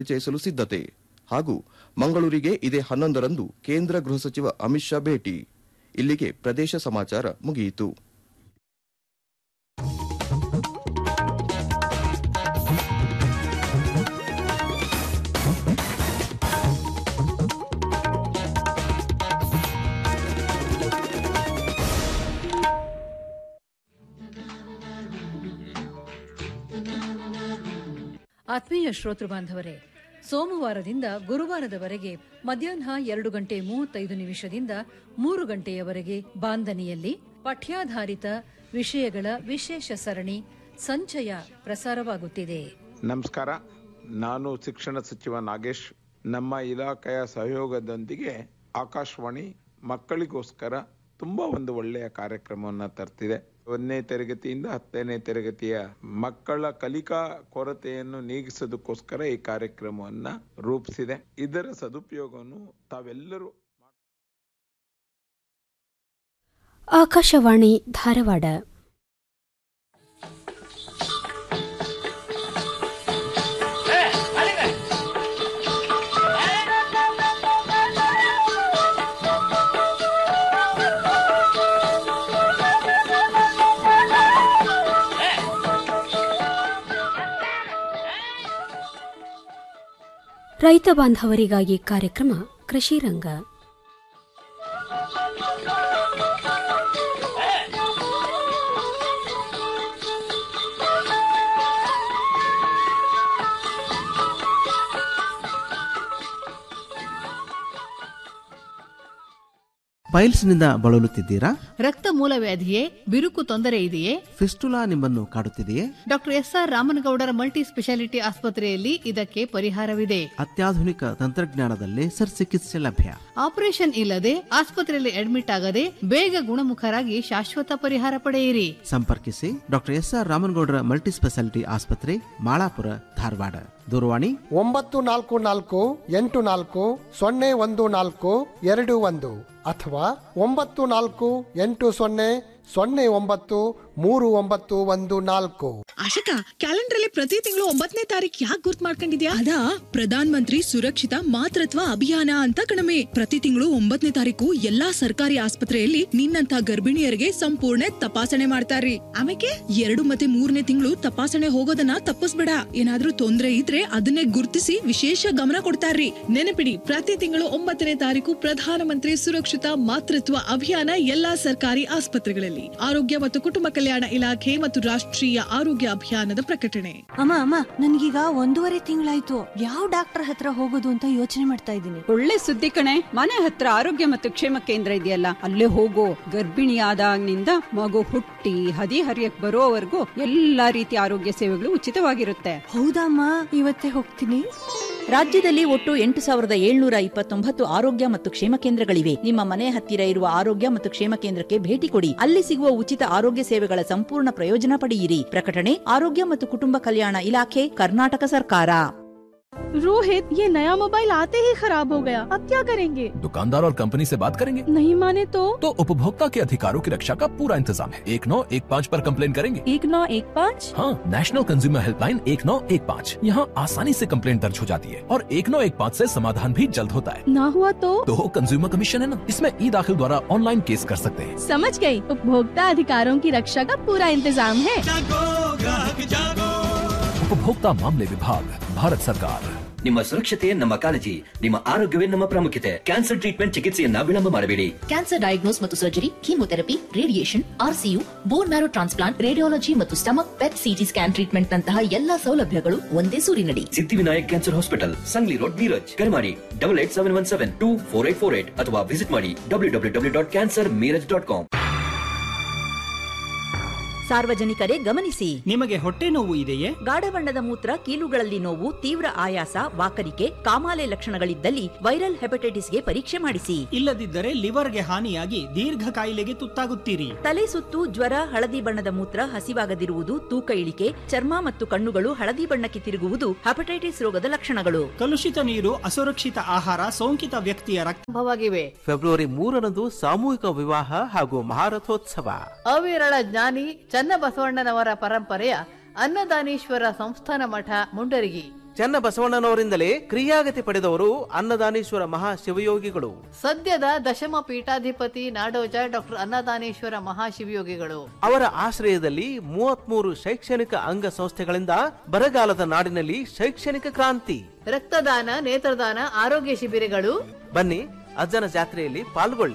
ಪರಿಚಯಿಸಲು ಸಿದ್ಧತೆ ಹಾಗೂ ಮಂಗಳೂರಿಗೆ ಇದೇ ಹನ್ನೊಂದರಂದು ಕೇಂದ್ರ ಗೃಹ ಸಚಿವ ಅಮಿತ್ ಶಾ ಭೇಟಿ ಇಲ್ಲಿಗೆ ಪ್ರದೇಶ ಸಮಾಚಾರ ಮುಗಿಯಿತು ಆತ್ಮೀಯ ಶ್ರೋತೃ ಬಾಂಧವರೇ ಸೋಮವಾರದಿಂದ ಗುರುವಾರದವರೆಗೆ ಮಧ್ಯಾಹ್ನ ಎರಡು ಗಂಟೆ ಮೂವತ್ತೈದು ನಿಮಿಷದಿಂದ ಮೂರು ಗಂಟೆಯವರೆಗೆ ಬಾಂದನಿಯಲ್ಲಿ ಪಠ್ಯಾಧಾರಿತ ವಿಷಯಗಳ ವಿಶೇಷ ಸರಣಿ ಸಂಚಯ ಪ್ರಸಾರವಾಗುತ್ತಿದೆ ನಮಸ್ಕಾರ ನಾನು ಶಿಕ್ಷಣ ಸಚಿವ ನಾಗೇಶ್ ನಮ್ಮ ಇಲಾಖೆಯ ಸಹಯೋಗದೊಂದಿಗೆ ಆಕಾಶವಾಣಿ ಮಕ್ಕಳಿಗೋಸ್ಕರ ತುಂಬಾ ಒಂದು ಒಳ್ಳೆಯ ಕಾರ್ಯಕ್ರಮವನ್ನು ತರ್ತಿದೆ ಒಂದನೇ ತರಗತಿಯಿಂದ ಹತ್ತನೇ ತರಗತಿಯ ಮಕ್ಕಳ ಕಲಿಕಾ ಕೊರತೆಯನ್ನು ನೀಗಿಸೋದಕ್ಕೋಸ್ಕರ ಈ ಕಾರ್ಯಕ್ರಮವನ್ನ ರೂಪಿಸಿದೆ ಇದರ ಸದುಪಯೋಗವನ್ನು ತಾವೆಲ್ಲರೂ ಆಕಾಶವಾಣಿ ಧಾರವಾಡ ರೈತ ಬಾಂಧವರಿಗಾಗಿ ಕಾರ್ಯಕ್ರಮ ಕೃಷಿ ರಂಗ ಪೈಲ್ಸ್ನಿಂದ ಬಳಲುತ್ತಿದ್ದೀರಾ ರಕ್ತ ಮೂಲವ್ಯಾಧಿಯೇ ಬಿರುಕು ತೊಂದರೆ ಇದೆಯೇ ಫಿಸ್ಟುಲಾ ನಿಮ್ಮನ್ನು ಕಾಡುತ್ತಿದೆಯೇ doctor S R Ramanagoudar multi speciality ಆಸ್ಪತ್ರೆಯಲ್ಲಿ ಇದಕ್ಕೆ ಪರಿಹಾರವಿದೆ ಅತ್ಯಾಧುನಿಕ ತಂತ್ರಜ್ಞಾನದಲ್ಲಿ ಚಿಕಿತ್ಸೆ ಲಭ್ಯ ಆಪರೇಷನ್ ಇಲ್ಲದೆ ಆಸ್ಪತ್ರೆಯಲ್ಲಿ ಅಡ್ಮಿಟ್ ಆಗದೆ ಬೇಗ ಗುಣಮುಖರಾಗಿ ಶಾಶ್ವತ ಪರಿಹಾರ ಪಡೆಯಿರಿ ಸಂಪರ್ಕಿಸಿ doctor S R Ramanagoudar multi speciality ಆಸ್ಪತ್ರೆ ಮಾಳಾಪುರ ಧಾರವಾಡ ದೂರವಾಣಿ ಒಂಬತ್ತು ನಾಲ್ಕು ನಾಲ್ಕು ಎಂಟು ನಾಲ್ಕು ಸೊನ್ನೆ ಒಂದು ನಾಲ್ಕು ಎರಡು ಒಂದು ಅಥವಾ ಒಂಬತ್ತು ನಾಲ್ಕು ಎಂಟು ಸೊನ್ನೆ ಸೊನ್ನೆ ಒಂಬತ್ತು ಮೂರು ಒಂಬತ್ತು ಒಂದು ನಾಲ್ಕು ಆಶಕ ಕ್ಯಾಲೆಂಡರ್ ಅಲ್ಲಿ ಪ್ರತಿ ತಿಂಗಳು ಒಂಬತ್ತನೇ ತಾರೀಕು ಯಾಕೆ ಗುರ್ತ್ ಮಾಡ್ಕೊಂಡಿದ್ಯಾ ಅದಾ ಪ್ರಧಾನ ಮಂತ್ರಿ ಸುರಕ್ಷಿತ ಮಾತೃತ್ವ ಅಭಿಯಾನ ಅಂತ ಕಣಮೆ ಪ್ರತಿ ತಿಂಗಳು ಒಂಬತ್ತನೇ ತಾರೀಕು ಎಲ್ಲಾ ಸರ್ಕಾರಿ ಆಸ್ಪತ್ರೆಯಲ್ಲಿ ನಿನ್ನಂತ ಗರ್ಭಿಣಿಯರಿಗೆ ಸಂಪೂರ್ಣ ತಪಾಸಣೆ ಮಾಡ್ತಾರ್ರಿ ಆಮೇಲೆ ಎರಡು ಮತ್ತೆ ಮೂರನೇ ತಿಂಗಳು ತಪಾಸಣೆ ಹೋಗೋದನ್ನ ತಪ್ಪಿಸ್ಬೇಡ ಏನಾದ್ರೂ ತೊಂದ್ರೆ ಇದ್ರೆ ಅದನ್ನೇ ಗುರ್ತಿಸಿ ವಿಶೇಷ ಗಮನ ಕೊಡ್ತಾರ್ರಿ ನೆನಪಿಡಿ ಪ್ರತಿ ತಿಂಗಳು ಒಂಬತ್ತನೇ ತಾರೀಕು ಪ್ರಧಾನ ಮಂತ್ರಿ ಸುರಕ್ಷಿತ ಮಾತೃತ್ವ ಅಭಿಯಾನ ಎಲ್ಲಾ ಸರ್ಕಾರಿ ಆಸ್ಪತ್ರೆಗಳಲ್ಲಿ ಆರೋಗ್ಯ ಮತ್ತು ಕುಟುಂಬ ಕಲ್ಯಾಣ ಇಲಾಖೆ ಮತ್ತು ರಾಷ್ಟ್ರೀಯ ಆರೋಗ್ಯ ಅಭಿಯಾನದ ಪ್ರಕಟಣೆ ಅಮ್ಮ ಅಮ್ಮ ನನ್ಗೀಗ ಒಂದೂವರೆ ತಿಂಗಳಾಯ್ತು ಯಾವ ಡಾಕ್ಟರ್ ಹತ್ರ ಹೋಗೋದು ಅಂತ ಯೋಚನೆ ಮಾಡ್ತಾ ಇದ್ದೀನಿ ಒಳ್ಳೆ ಸುದ್ದಿ ಕಣೆ ಮನೆ ಹತ್ರ ಆರೋಗ್ಯ ಮತ್ತು ಕ್ಷೇಮ ಕೇಂದ್ರ ಇದೆಯಲ್ಲ ಅಲ್ಲೇ ಹೋಗೋ ಗರ್ಭಿಣಿಯಾದಾಗಿನಿಂದ ಮಗು ಹುಟ್ಟಿ ಹದಿಹರಿಯಕ್ ಬರೋವರೆಗೂ ಎಲ್ಲಾ ರೀತಿಯ ಆರೋಗ್ಯ ಸೇವೆಗಳು ಉಚಿತವಾಗಿರುತ್ತೆ ಹೌದಮ್ಮ ಇವತ್ತೇ ಹೋಗ್ತೀನಿ ರಾಜ್ಯದಲ್ಲಿ ಒಟ್ಟು ಎಂಟು ಸಾವಿರದ ಏಳ್ನೂರ ಇಪ್ಪತ್ತೊಂಬತ್ತು ಆರೋಗ್ಯ ಮತ್ತು ಕ್ಷೇಮ ಕೇಂದ್ರಗಳಿವೆ ನಿಮ್ಮ ಮನೆ ಹತ್ತಿರ ಇರುವ ಆರೋಗ್ಯ ಮತ್ತು ಕ್ಷೇಮ ಕೇಂದ್ರಕ್ಕೆ ಭೇಟಿ ಕೊಡಿ ಅಲ್ಲಿ ಸಿಗುವ ಉಚಿತ ಆರೋಗ್ಯ ಸೇವೆಗಳ ಸಂಪೂರ್ಣ ಪ್ರಯೋಜನ ಪಡೆಯಿರಿ ಪ್ರಕಟಣೆ ಆರೋಗ್ಯ ಮತ್ತು ಕುಟುಂಬ ಕಲ್ಯಾಣ ಇಲಾಖೆ ಕರ್ನಾಟಕ ಸರ್ಕಾರ रोहित ये नया मोबाइल आते ही खराब हो गया अब क्या करेंगे दुकानदार और कंपनी से बात करेंगे नहीं माने तो तो उपभोक्ता के अधिकारों की रक्षा का पूरा इंतजाम है एक नौ एक पाँच आरोप कम्प्लेन करेंगे एक नौ एक पाँच हाँ नेशनल कंज्यूमर हेल्पलाइन एक नौ एक पाँच यहाँ आसानी से कम्प्लेन दर्ज हो जाती है और एक नौ एक पाँच ऐसी समाधान भी जल्द होता है ना हुआ तो तो कंज्यूमर कमीशन है ना इसमें ई दाखिल द्वारा ऑनलाइन केस कर सकते हैं समझ गई उपभोक्ता अधिकारों की रक्षा का पूरा इंतजाम है उपभोक्ता मामले विभाग भारत सरकार ನಿಮ್ಮ ಸುರಕ್ಷತೆ ನಮ್ಮ ಕಾಳಜಿ ನಿಮ್ಮ ಆರೋಗ್ಯವೇ ನಮ್ಮ ಪ್ರಾಮುಖ್ಯತೆ ಕ್ಯಾನ್ಸರ್ ಟ್ರೀಟ್ಮೆಂಟ್ ಚಿಕಿತ್ಸೆಯನ್ನ ವಿಳಂಬ ಮಾಡಬೇಡಿ ಕ್ಯಾನ್ಸರ್ ಡಯಾಗ್ನೋಸ್ ಮತ್ತು surgery chemotherapy radiation RCU bone marrow transplant radiology ಮತ್ತು stomach PET CT scan treatment ನಂತಹ ಎಲ್ಲಾ ಸೌಲಭ್ಯಗಳು ಒಂದೇ ಸೂರಿನಡಿ Siddhivinayak cancer hospital Sangli road Miraj ಕರೆ ಮಾಡಿ double eight seven one seven two four eight four eight ಅಥವಾ ವಿಸಿಟ್ ಮಾಡಿ W W W dot cancer Miraj dot com ಸಾರ್ವಜನಿಕರೇ ಗಮನಿಸಿ ನಿಮಗೆ ಹೊಟ್ಟೆ ನೋವು ಇದೆಯೇ ಗಾಢ ಬಣ್ಣದ ಮೂತ್ರ ಕೀಲುಗಳಲ್ಲಿ ನೋವು ತೀವ್ರ ಆಯಾಸ ವಾಕರಿಕೆ ಕಾಮಾಲೆ ಲಕ್ಷಣಗಳಿದ್ದಲ್ಲಿ ವೈರಲ್ ಹೆಪಟೈಟಿಸ್ಗೆ ಪರೀಕ್ಷೆ ಮಾಡಿಸಿ ಇಲ್ಲದಿದ್ದರೆ ಲಿವರ್ಗೆ ಹಾನಿಯಾಗಿ ದೀರ್ಘ ಕಾಯಿಲೆಗೆ ತುತ್ತಾಗುತ್ತೀರಿ ತಲೆ ಸುತ್ತು ಜ್ವರ ಹಳದಿ ಬಣ್ಣದ ಮೂತ್ರ ಹಸಿವಾಗದಿರುವುದು ತೂಕ ಇಳಿಕೆ ಚರ್ಮ ಮತ್ತು ಕಣ್ಣುಗಳು ಹಳದಿ ಬಣ್ಣಕ್ಕೆ ತಿರುಗುವುದು ಹೆಪಟೈಟಿಸ್ ರೋಗದ ಲಕ್ಷಣಗಳು ಕಲುಷಿತ ನೀರು ಅಸುರಕ್ಷಿತ ಆಹಾರ ಸೋಂಕಿತ ವ್ಯಕ್ತಿಯ ಸಂಭವವಾಗಿವೆ ಫೆಬ್ರವರಿ ಮೂರರಂದು ಸಾಮೂಹಿಕ ವಿವಾಹ ಹಾಗೂ ಮಹಾರಥೋತ್ಸವ ಅವಿರಳ ಜ್ಞಾನಿ ಚನ್ನಬಸವಣ್ಣನವರ ಪರಂಪರೆಯ ಅನ್ನದಾನೀಶ್ವರ ಸಂಸ್ಥಾನ ಮಠ ಮುಂಡರಗಿ ಚೆನ್ನ ಬಸವಣ್ಣನವರಿಂದಲೇ ಕ್ರಿಯಾಗತಿ ಪಡೆದವರು ಅನ್ನದಾನೇಶ್ವರ ಮಹಾ ಶಿವಯೋಗಿಗಳು ಸದ್ಯದ ದಶಮ ಪೀಠಾಧಿಪತಿ ನಾಡೋಜ ಡಾಕ್ಟರ್ ಅನ್ನದಾನೇಶ್ವರ ಮಹಾಶಿವಯೋಗಿಗಳು ಅವರ ಆಶ್ರಯದಲ್ಲಿ ಮೂವತ್ಮೂರು ಶೈಕ್ಷಣಿಕ ಅಂಗ ಸಂಸ್ಥೆಗಳಿಂದ ಬರಗಾಲದ ನಾಡಿನಲ್ಲಿ ಶೈಕ್ಷಣಿಕ ಕ್ರಾಂತಿ ರಕ್ತದಾನ ನೇತ್ರದಾನ ಆರೋಗ್ಯ ಶಿಬಿರಗಳು ಬನ್ನಿ ಅಜ್ಜನ ಜಾತ್ರೆಯಲ್ಲಿ ಪಾಲ್ಗೊಳ್ಳಿ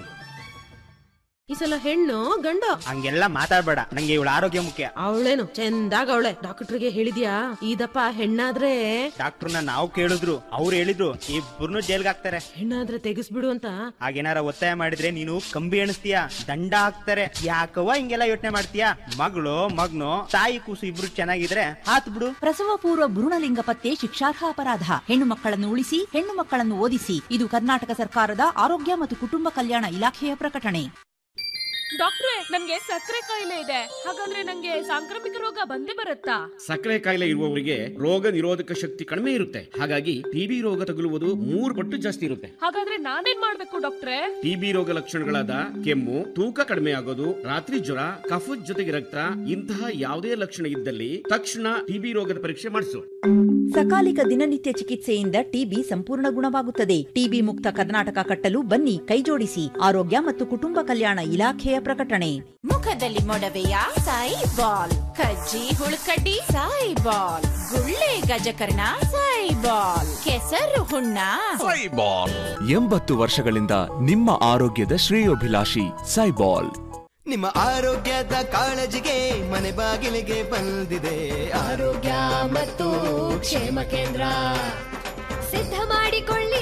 ಈ ಸಲ ಹೆಣ್ಣು ಗಂಡ ಹಂಗೆಲ್ಲ ಮಾತಾಡ್ಬೇಡ ನಂಗೆ ಇವಳ ಆರೋಗ್ಯ ಮುಖ್ಯ ಅವಳೇನು ಚಂದಾಗ ಅವಳೆ ಡಾಕ್ಟರ್ಗೆ ಹೇಳಿದ್ಯಾ ಇದಪ್ಪ ಹೆಣ್ಣಾದ್ರೆ ಡಾಕ್ಟರ್ನ ನಾವು ಕೇಳಿದ್ರು ಅವ್ರು ಹೇಳಿದ್ರು ಇಬ್ಬರನ್ನು ಜೈಲ್ಗೆ ಹಾಕ್ತಾರೆ ಹೆಣ್ಣಾದ್ರೆ ತೆಗಿಸ್ಬಿಡು ಅಂತ ಹಾಗೇನಾರ ಒತ್ತಾಯ ಮಾಡಿದ್ರೆ ನೀನು ಕಂಬಿ ಎಣಿಸ್ತೀಯ ದಂಡ ಹಾಕ್ತಾರೆ ಯಾಕವ್ವ ಹಿಂಗೆಲ್ಲ ಯೋಚನೆ ಮಾಡ್ತೀಯ ಮಗಳು ಮಗ್ನು ತಾಯಿ ಕೂಸು ಇಬ್ರು ಚೆನ್ನಾಗಿದ್ರೆ ಹಾತ್ ಬಿಡು ಪ್ರಸವ ಪೂರ್ವ ಭ್ರೂಣಲಿಂಗ ಪತ್ತೆ ಶಿಕ್ಷಾರ್ಹ ಅಪರಾಧ ಹೆಣ್ಣು ಮಕ್ಕಳನ್ನು ಉಳಿಸಿ ಹೆಣ್ಣು ಮಕ್ಕಳನ್ನು ಓದಿಸಿ ಇದು ಕರ್ನಾಟಕ ಸರ್ಕಾರದ ಆರೋಗ್ಯ ಮತ್ತು ಕುಟುಂಬ ಕಲ್ಯಾಣ ಇಲಾಖೆಯ ಪ್ರಕಟಣೆ ಡಾಕ್ಟ್ರೆ ನನ್ಗೆ ಸಕ್ಕರೆ ಕಾಯಿಲೆ ಇದೆ ಹಾಗಾದ್ರೆ ನಂಗೆ ಸಾಂಕ್ರಾಮಿಕ ರೋಗ ಬಂದೇ ಬರುತ್ತಾ ಸಕ್ಕರೆ ಕಾಯಿಲೆ ಇರುವವರಿಗೆ ರೋಗ ನಿರೋಧಕ ಶಕ್ತಿ ಕಡಿಮೆ ಇರುತ್ತೆ ಹಾಗಾಗಿ ಟಿಬಿ ರೋಗ ತಗುಲುವುದು ಮೂರು ಪಟ್ಟು ಜಾಸ್ತಿ ಇರುತ್ತೆ ಹಾಗಾದ್ರೆ ನಾನೇನ್ ಮಾಡ್ಬೇಕು ಡಾಕ್ಟ್ರೆ ಟಿಬಿ ರೋಗ ಲಕ್ಷಣಗಳಾದ ಕೆಮ್ಮು ತೂಕ ಕಡಿಮೆ ಆಗೋದು ರಾತ್ರಿ ಜ್ವರ ಕಫದ ಜೊತೆಗೆ ರಕ್ತ ಇಂತಹ ಯಾವುದೇ ಲಕ್ಷಣ ಇದ್ದಲ್ಲಿ ತಕ್ಷಣ ಟಿಬಿ ರೋಗದ ಪರೀಕ್ಷೆ ಮಾಡಿಸು ಸಕಾಲಿಕ ದಿನನಿತ್ಯ ಚಿಕಿತ್ಸೆಯಿಂದ ಟಿಬಿ ಸಂಪೂರ್ಣ ಗುಣವಾಗುತ್ತದೆ ಟಿಬಿ ಮುಕ್ತ ಕರ್ನಾಟಕ ಕಟ್ಟಲು ಬನ್ನಿ ಕೈಜೋಡಿಸಿ ಆರೋಗ್ಯ ಮತ್ತು ಕುಟುಂಬ ಕಲ್ಯಾಣ ಇಲಾಖೆಯ ಪ್ರಕಟಣೆ ಮುಖದಲ್ಲಿ ಮೊಡವೆಯ ಸಾಯಿ ಬಾಲ್ ಕಜ್ಜಿ ಹುಳುಕಡ್ಡಿ ಸಾಯಿ ಬಾಲ್ ಗುಳ್ಳೆ ಗಜಕರ್ಣ ಸಾಯಿ ಬಾಲ್ ಕೆಸರು ಹುಣ್ಣ ಸೈಬಾಲ್ ಎಂಬತ್ತು ವರ್ಷಗಳಿಂದ ನಿಮ್ಮ ಆರೋಗ್ಯದ ಶ್ರೇಯೋಭಿಲಾಷಿ ಸೈಬಾಲ್ ನಿಮ್ಮ ಆರೋಗ್ಯದ ಕಾಳಜಿಗೆ ಮನೆ ಬಾಗಿಲಿಗೆ ಬಂದಿದೆ ಆರೋಗ್ಯ ಮತ್ತು ಕ್ಷೇಮ ಕೇಂದ್ರ ಸಿದ್ಧ ಮಾಡಿಕೊಳ್ಳಿ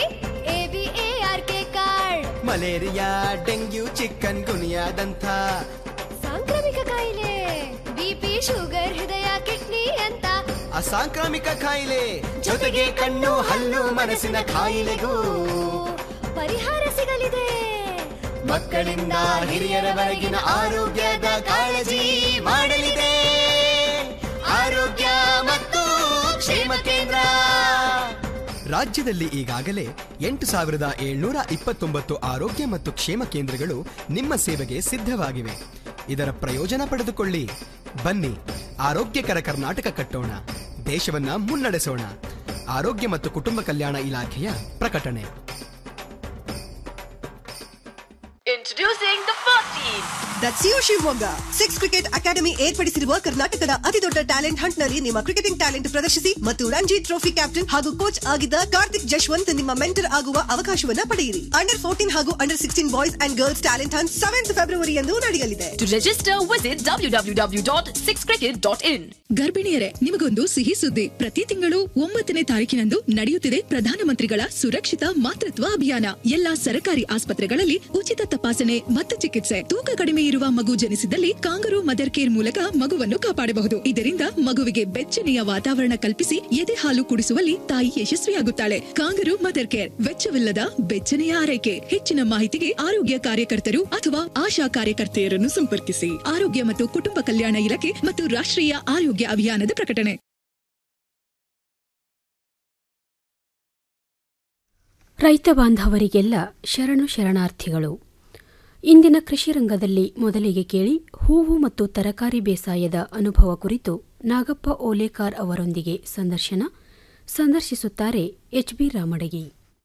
ಎಬಿಎಆರ್ಕೆ ಕಾರ್ಡ್ ಮಲೇರಿಯಾ ಡೆಂಗ್ಯೂ ಚಿಕನ್ ಗುನಿಯಾದಂಥ ಸಾಂಕ್ರಾಮಿಕ ಕಾಯಿಲೆ ಬಿಪಿ ಶುಗರ್ ಹೃದಯ ಕಿಡ್ನಿ ಅಂತ ಅಸಾಂಕ್ರಾಮಿಕ ಕಾಯಿಲೆ ಜೊತೆಗೆ ಕಣ್ಣು ಹಲ್ಲು ಮನಸ್ಸಿನ ಕಾಯಿಲೆಗೂ ಪರಿಹಾರ ಸಿಗಲಿದೆ ಮಕ್ಕಳಿಂದ ಹಿರಿಯರವರೆಗಿನ ಆರೋಗ್ಯದ ಕಾಳಜಿ ಮಾಡಲಿದೆ ಆರೋಗ್ಯ ಮತ್ತು ಕ್ಷೇಮ ಕೇಂದ್ರ ರಾಜ್ಯದಲ್ಲಿ ಈಗಾಗಲೇ ಎಂಟು ಸಾವಿರದ ಏಳ್ನೂರ ಇಪ್ಪತ್ತೊಂಬತ್ತು ಆರೋಗ್ಯ ಮತ್ತು ಕ್ಷೇಮ ಕೇಂದ್ರಗಳು ನಿಮ್ಮ ಸೇವೆಗೆ ಸಿದ್ಧವಾಗಿವೆ ಇದರ ಪ್ರಯೋಜನ ಪಡೆದುಕೊಳ್ಳಿ ಬನ್ನಿ ಆರೋಗ್ಯಕರ ಕರ್ನಾಟಕ ಕಟ್ಟೋಣ ದೇಶವನ್ನ ಮುನ್ನಡೆಸೋಣ ಆರೋಗ್ಯ ಮತ್ತು ಕುಟುಂಬ ಕಲ್ಯಾಣ ಇಲಾಖೆಯ ಪ್ರಕಟಣೆ introducing the first team that's you Shivamogga six cricket academy ಏರ್ಪಡಿಸಿರುವ ಕರ್ನಾಟಕದ ಅತಿ ದೊಡ್ಡ ಟ್ಯಾಲೆಂಟ್ ಹಂಟ್ ನಲ್ಲಿ ನಿಮ್ಮ ಕ್ರಿಕೆಟಿಂಗ್ ಟ್ಯಾಲೆಂಟ್ ಪ್ರದರ್ಶಿಸಿ ಮತ್ತು ರಂಜಿ ಟ್ರೋಫಿ ಕ್ಯಾಪ್ಟನ್ ಹಾಗೂ ಕೋಚ್ ಆಗಿದ್ದ ಕಾರ್ತಿಕ್ ಜಶ್ವಂತ್ ನಿಮ್ಮ ಮೆಂಟರ್ ಆಗುವ ಅವಕಾಶವನ್ನ ಪಡೆಯಿರಿ ಅಂಡರ್ ಫೋರ್ಟೀನ್ ಹಾಗೂ under sixteen boys and girls talent hunt seventh ಫೆಬ್ರವರಿಯಂದು ನಡೆಯಲಿದೆ to register visit W W W dot six cricket dot in ಗರ್ಭಿಣಿಯರೇ ನಿಮಗೊಂದು ಸಿಹಿ ಸುದ್ದಿ ಪ್ರತಿ ತಿಂಗಳು ಒಂಬತ್ತನೇ ತಾರೀಕಿನಂದು ನಡೆಯುತ್ತಿದೆ ಪ್ರಧಾನಮಂತ್ರಿಗಳ ಸುರಕ್ಷಿತ ಮಾತೃತ್ವ ಅಭಿಯಾನ ಎಲ್ಲಾ ಸರ್ಕಾರಿ ಆಸ್ಪತ್ರೆಗಳಲ್ಲಿ ಉಚಿತ ತಪಾಸಣೆ ಮತ್ತು ಚಿಕಿತ್ಸೆ ತೂಕ ಕಡಿಮೆ ಇರುವ ಮಗು ಜನಿಸಿದಲ್ಲಿ ಕಾಂಗರು ಮದರ್ ಕೇರ್ ಮೂಲಕ ಮಗುವನ್ನು ಕಾಪಾಡಬಹುದು ಇದರಿಂದ ಮಗುವಿಗೆ ಬೆಚ್ಚನೆಯ ವಾತಾವರಣ ಕಲ್ಪಿಸಿ ಎದೆ ಹಾಲು ಕುಡಿಸುವಲ್ಲಿ ತಾಯಿ ಯಶಸ್ವಿಯಾಗುತ್ತಾಳೆ ಕಾಂಗರು ಮದರ್ ಕೇರ್ ವೆಚ್ಚವಿಲ್ಲದ ಬೆಚ್ಚನೆಯ ಆರೈಕೆ ಹೆಚ್ಚಿನ ಮಾಹಿತಿಗೆ ಆರೋಗ್ಯ ಕಾರ್ಯಕರ್ತರು ಅಥವಾ ಆಶಾ ಕಾರ್ಯಕರ್ತೆಯರನ್ನು ಸಂಪರ್ಕಿಸಿ ಆರೋಗ್ಯ ಮತ್ತು ಕುಟುಂಬ ಕಲ್ಯಾಣ ಇಲಾಖೆ ಮತ್ತು ರಾಷ್ಟ್ರೀಯ ಆರೋಗ್ಯ ಅಭಿಯಾನದ ಪ್ರಕಟಣೆ ರೈತ ಬಾಂಧವರಿಗೆಲ್ಲ ಶರಣು ಶರಣಾರ್ಥಿಗಳು ಇಂದಿನ ಕೃಷಿ ರಂಗದಲ್ಲಿ ಮೊದಲಿಗೆ ಕೇಳಿ ಹೂವು ಮತ್ತು ತರಕಾರಿ ಬೇಸಾಯದ ಅನುಭವ ಕುರಿತು ನಾಗಪ್ಪ ಓಲೇಕಾರ್ ಅವರೊಂದಿಗೆ ಸಂದರ್ಶನ ಸಂದರ್ಶಿಸುತ್ತಾರೆ ಎಚ್ಬಿ ರಾಮಡಗಿ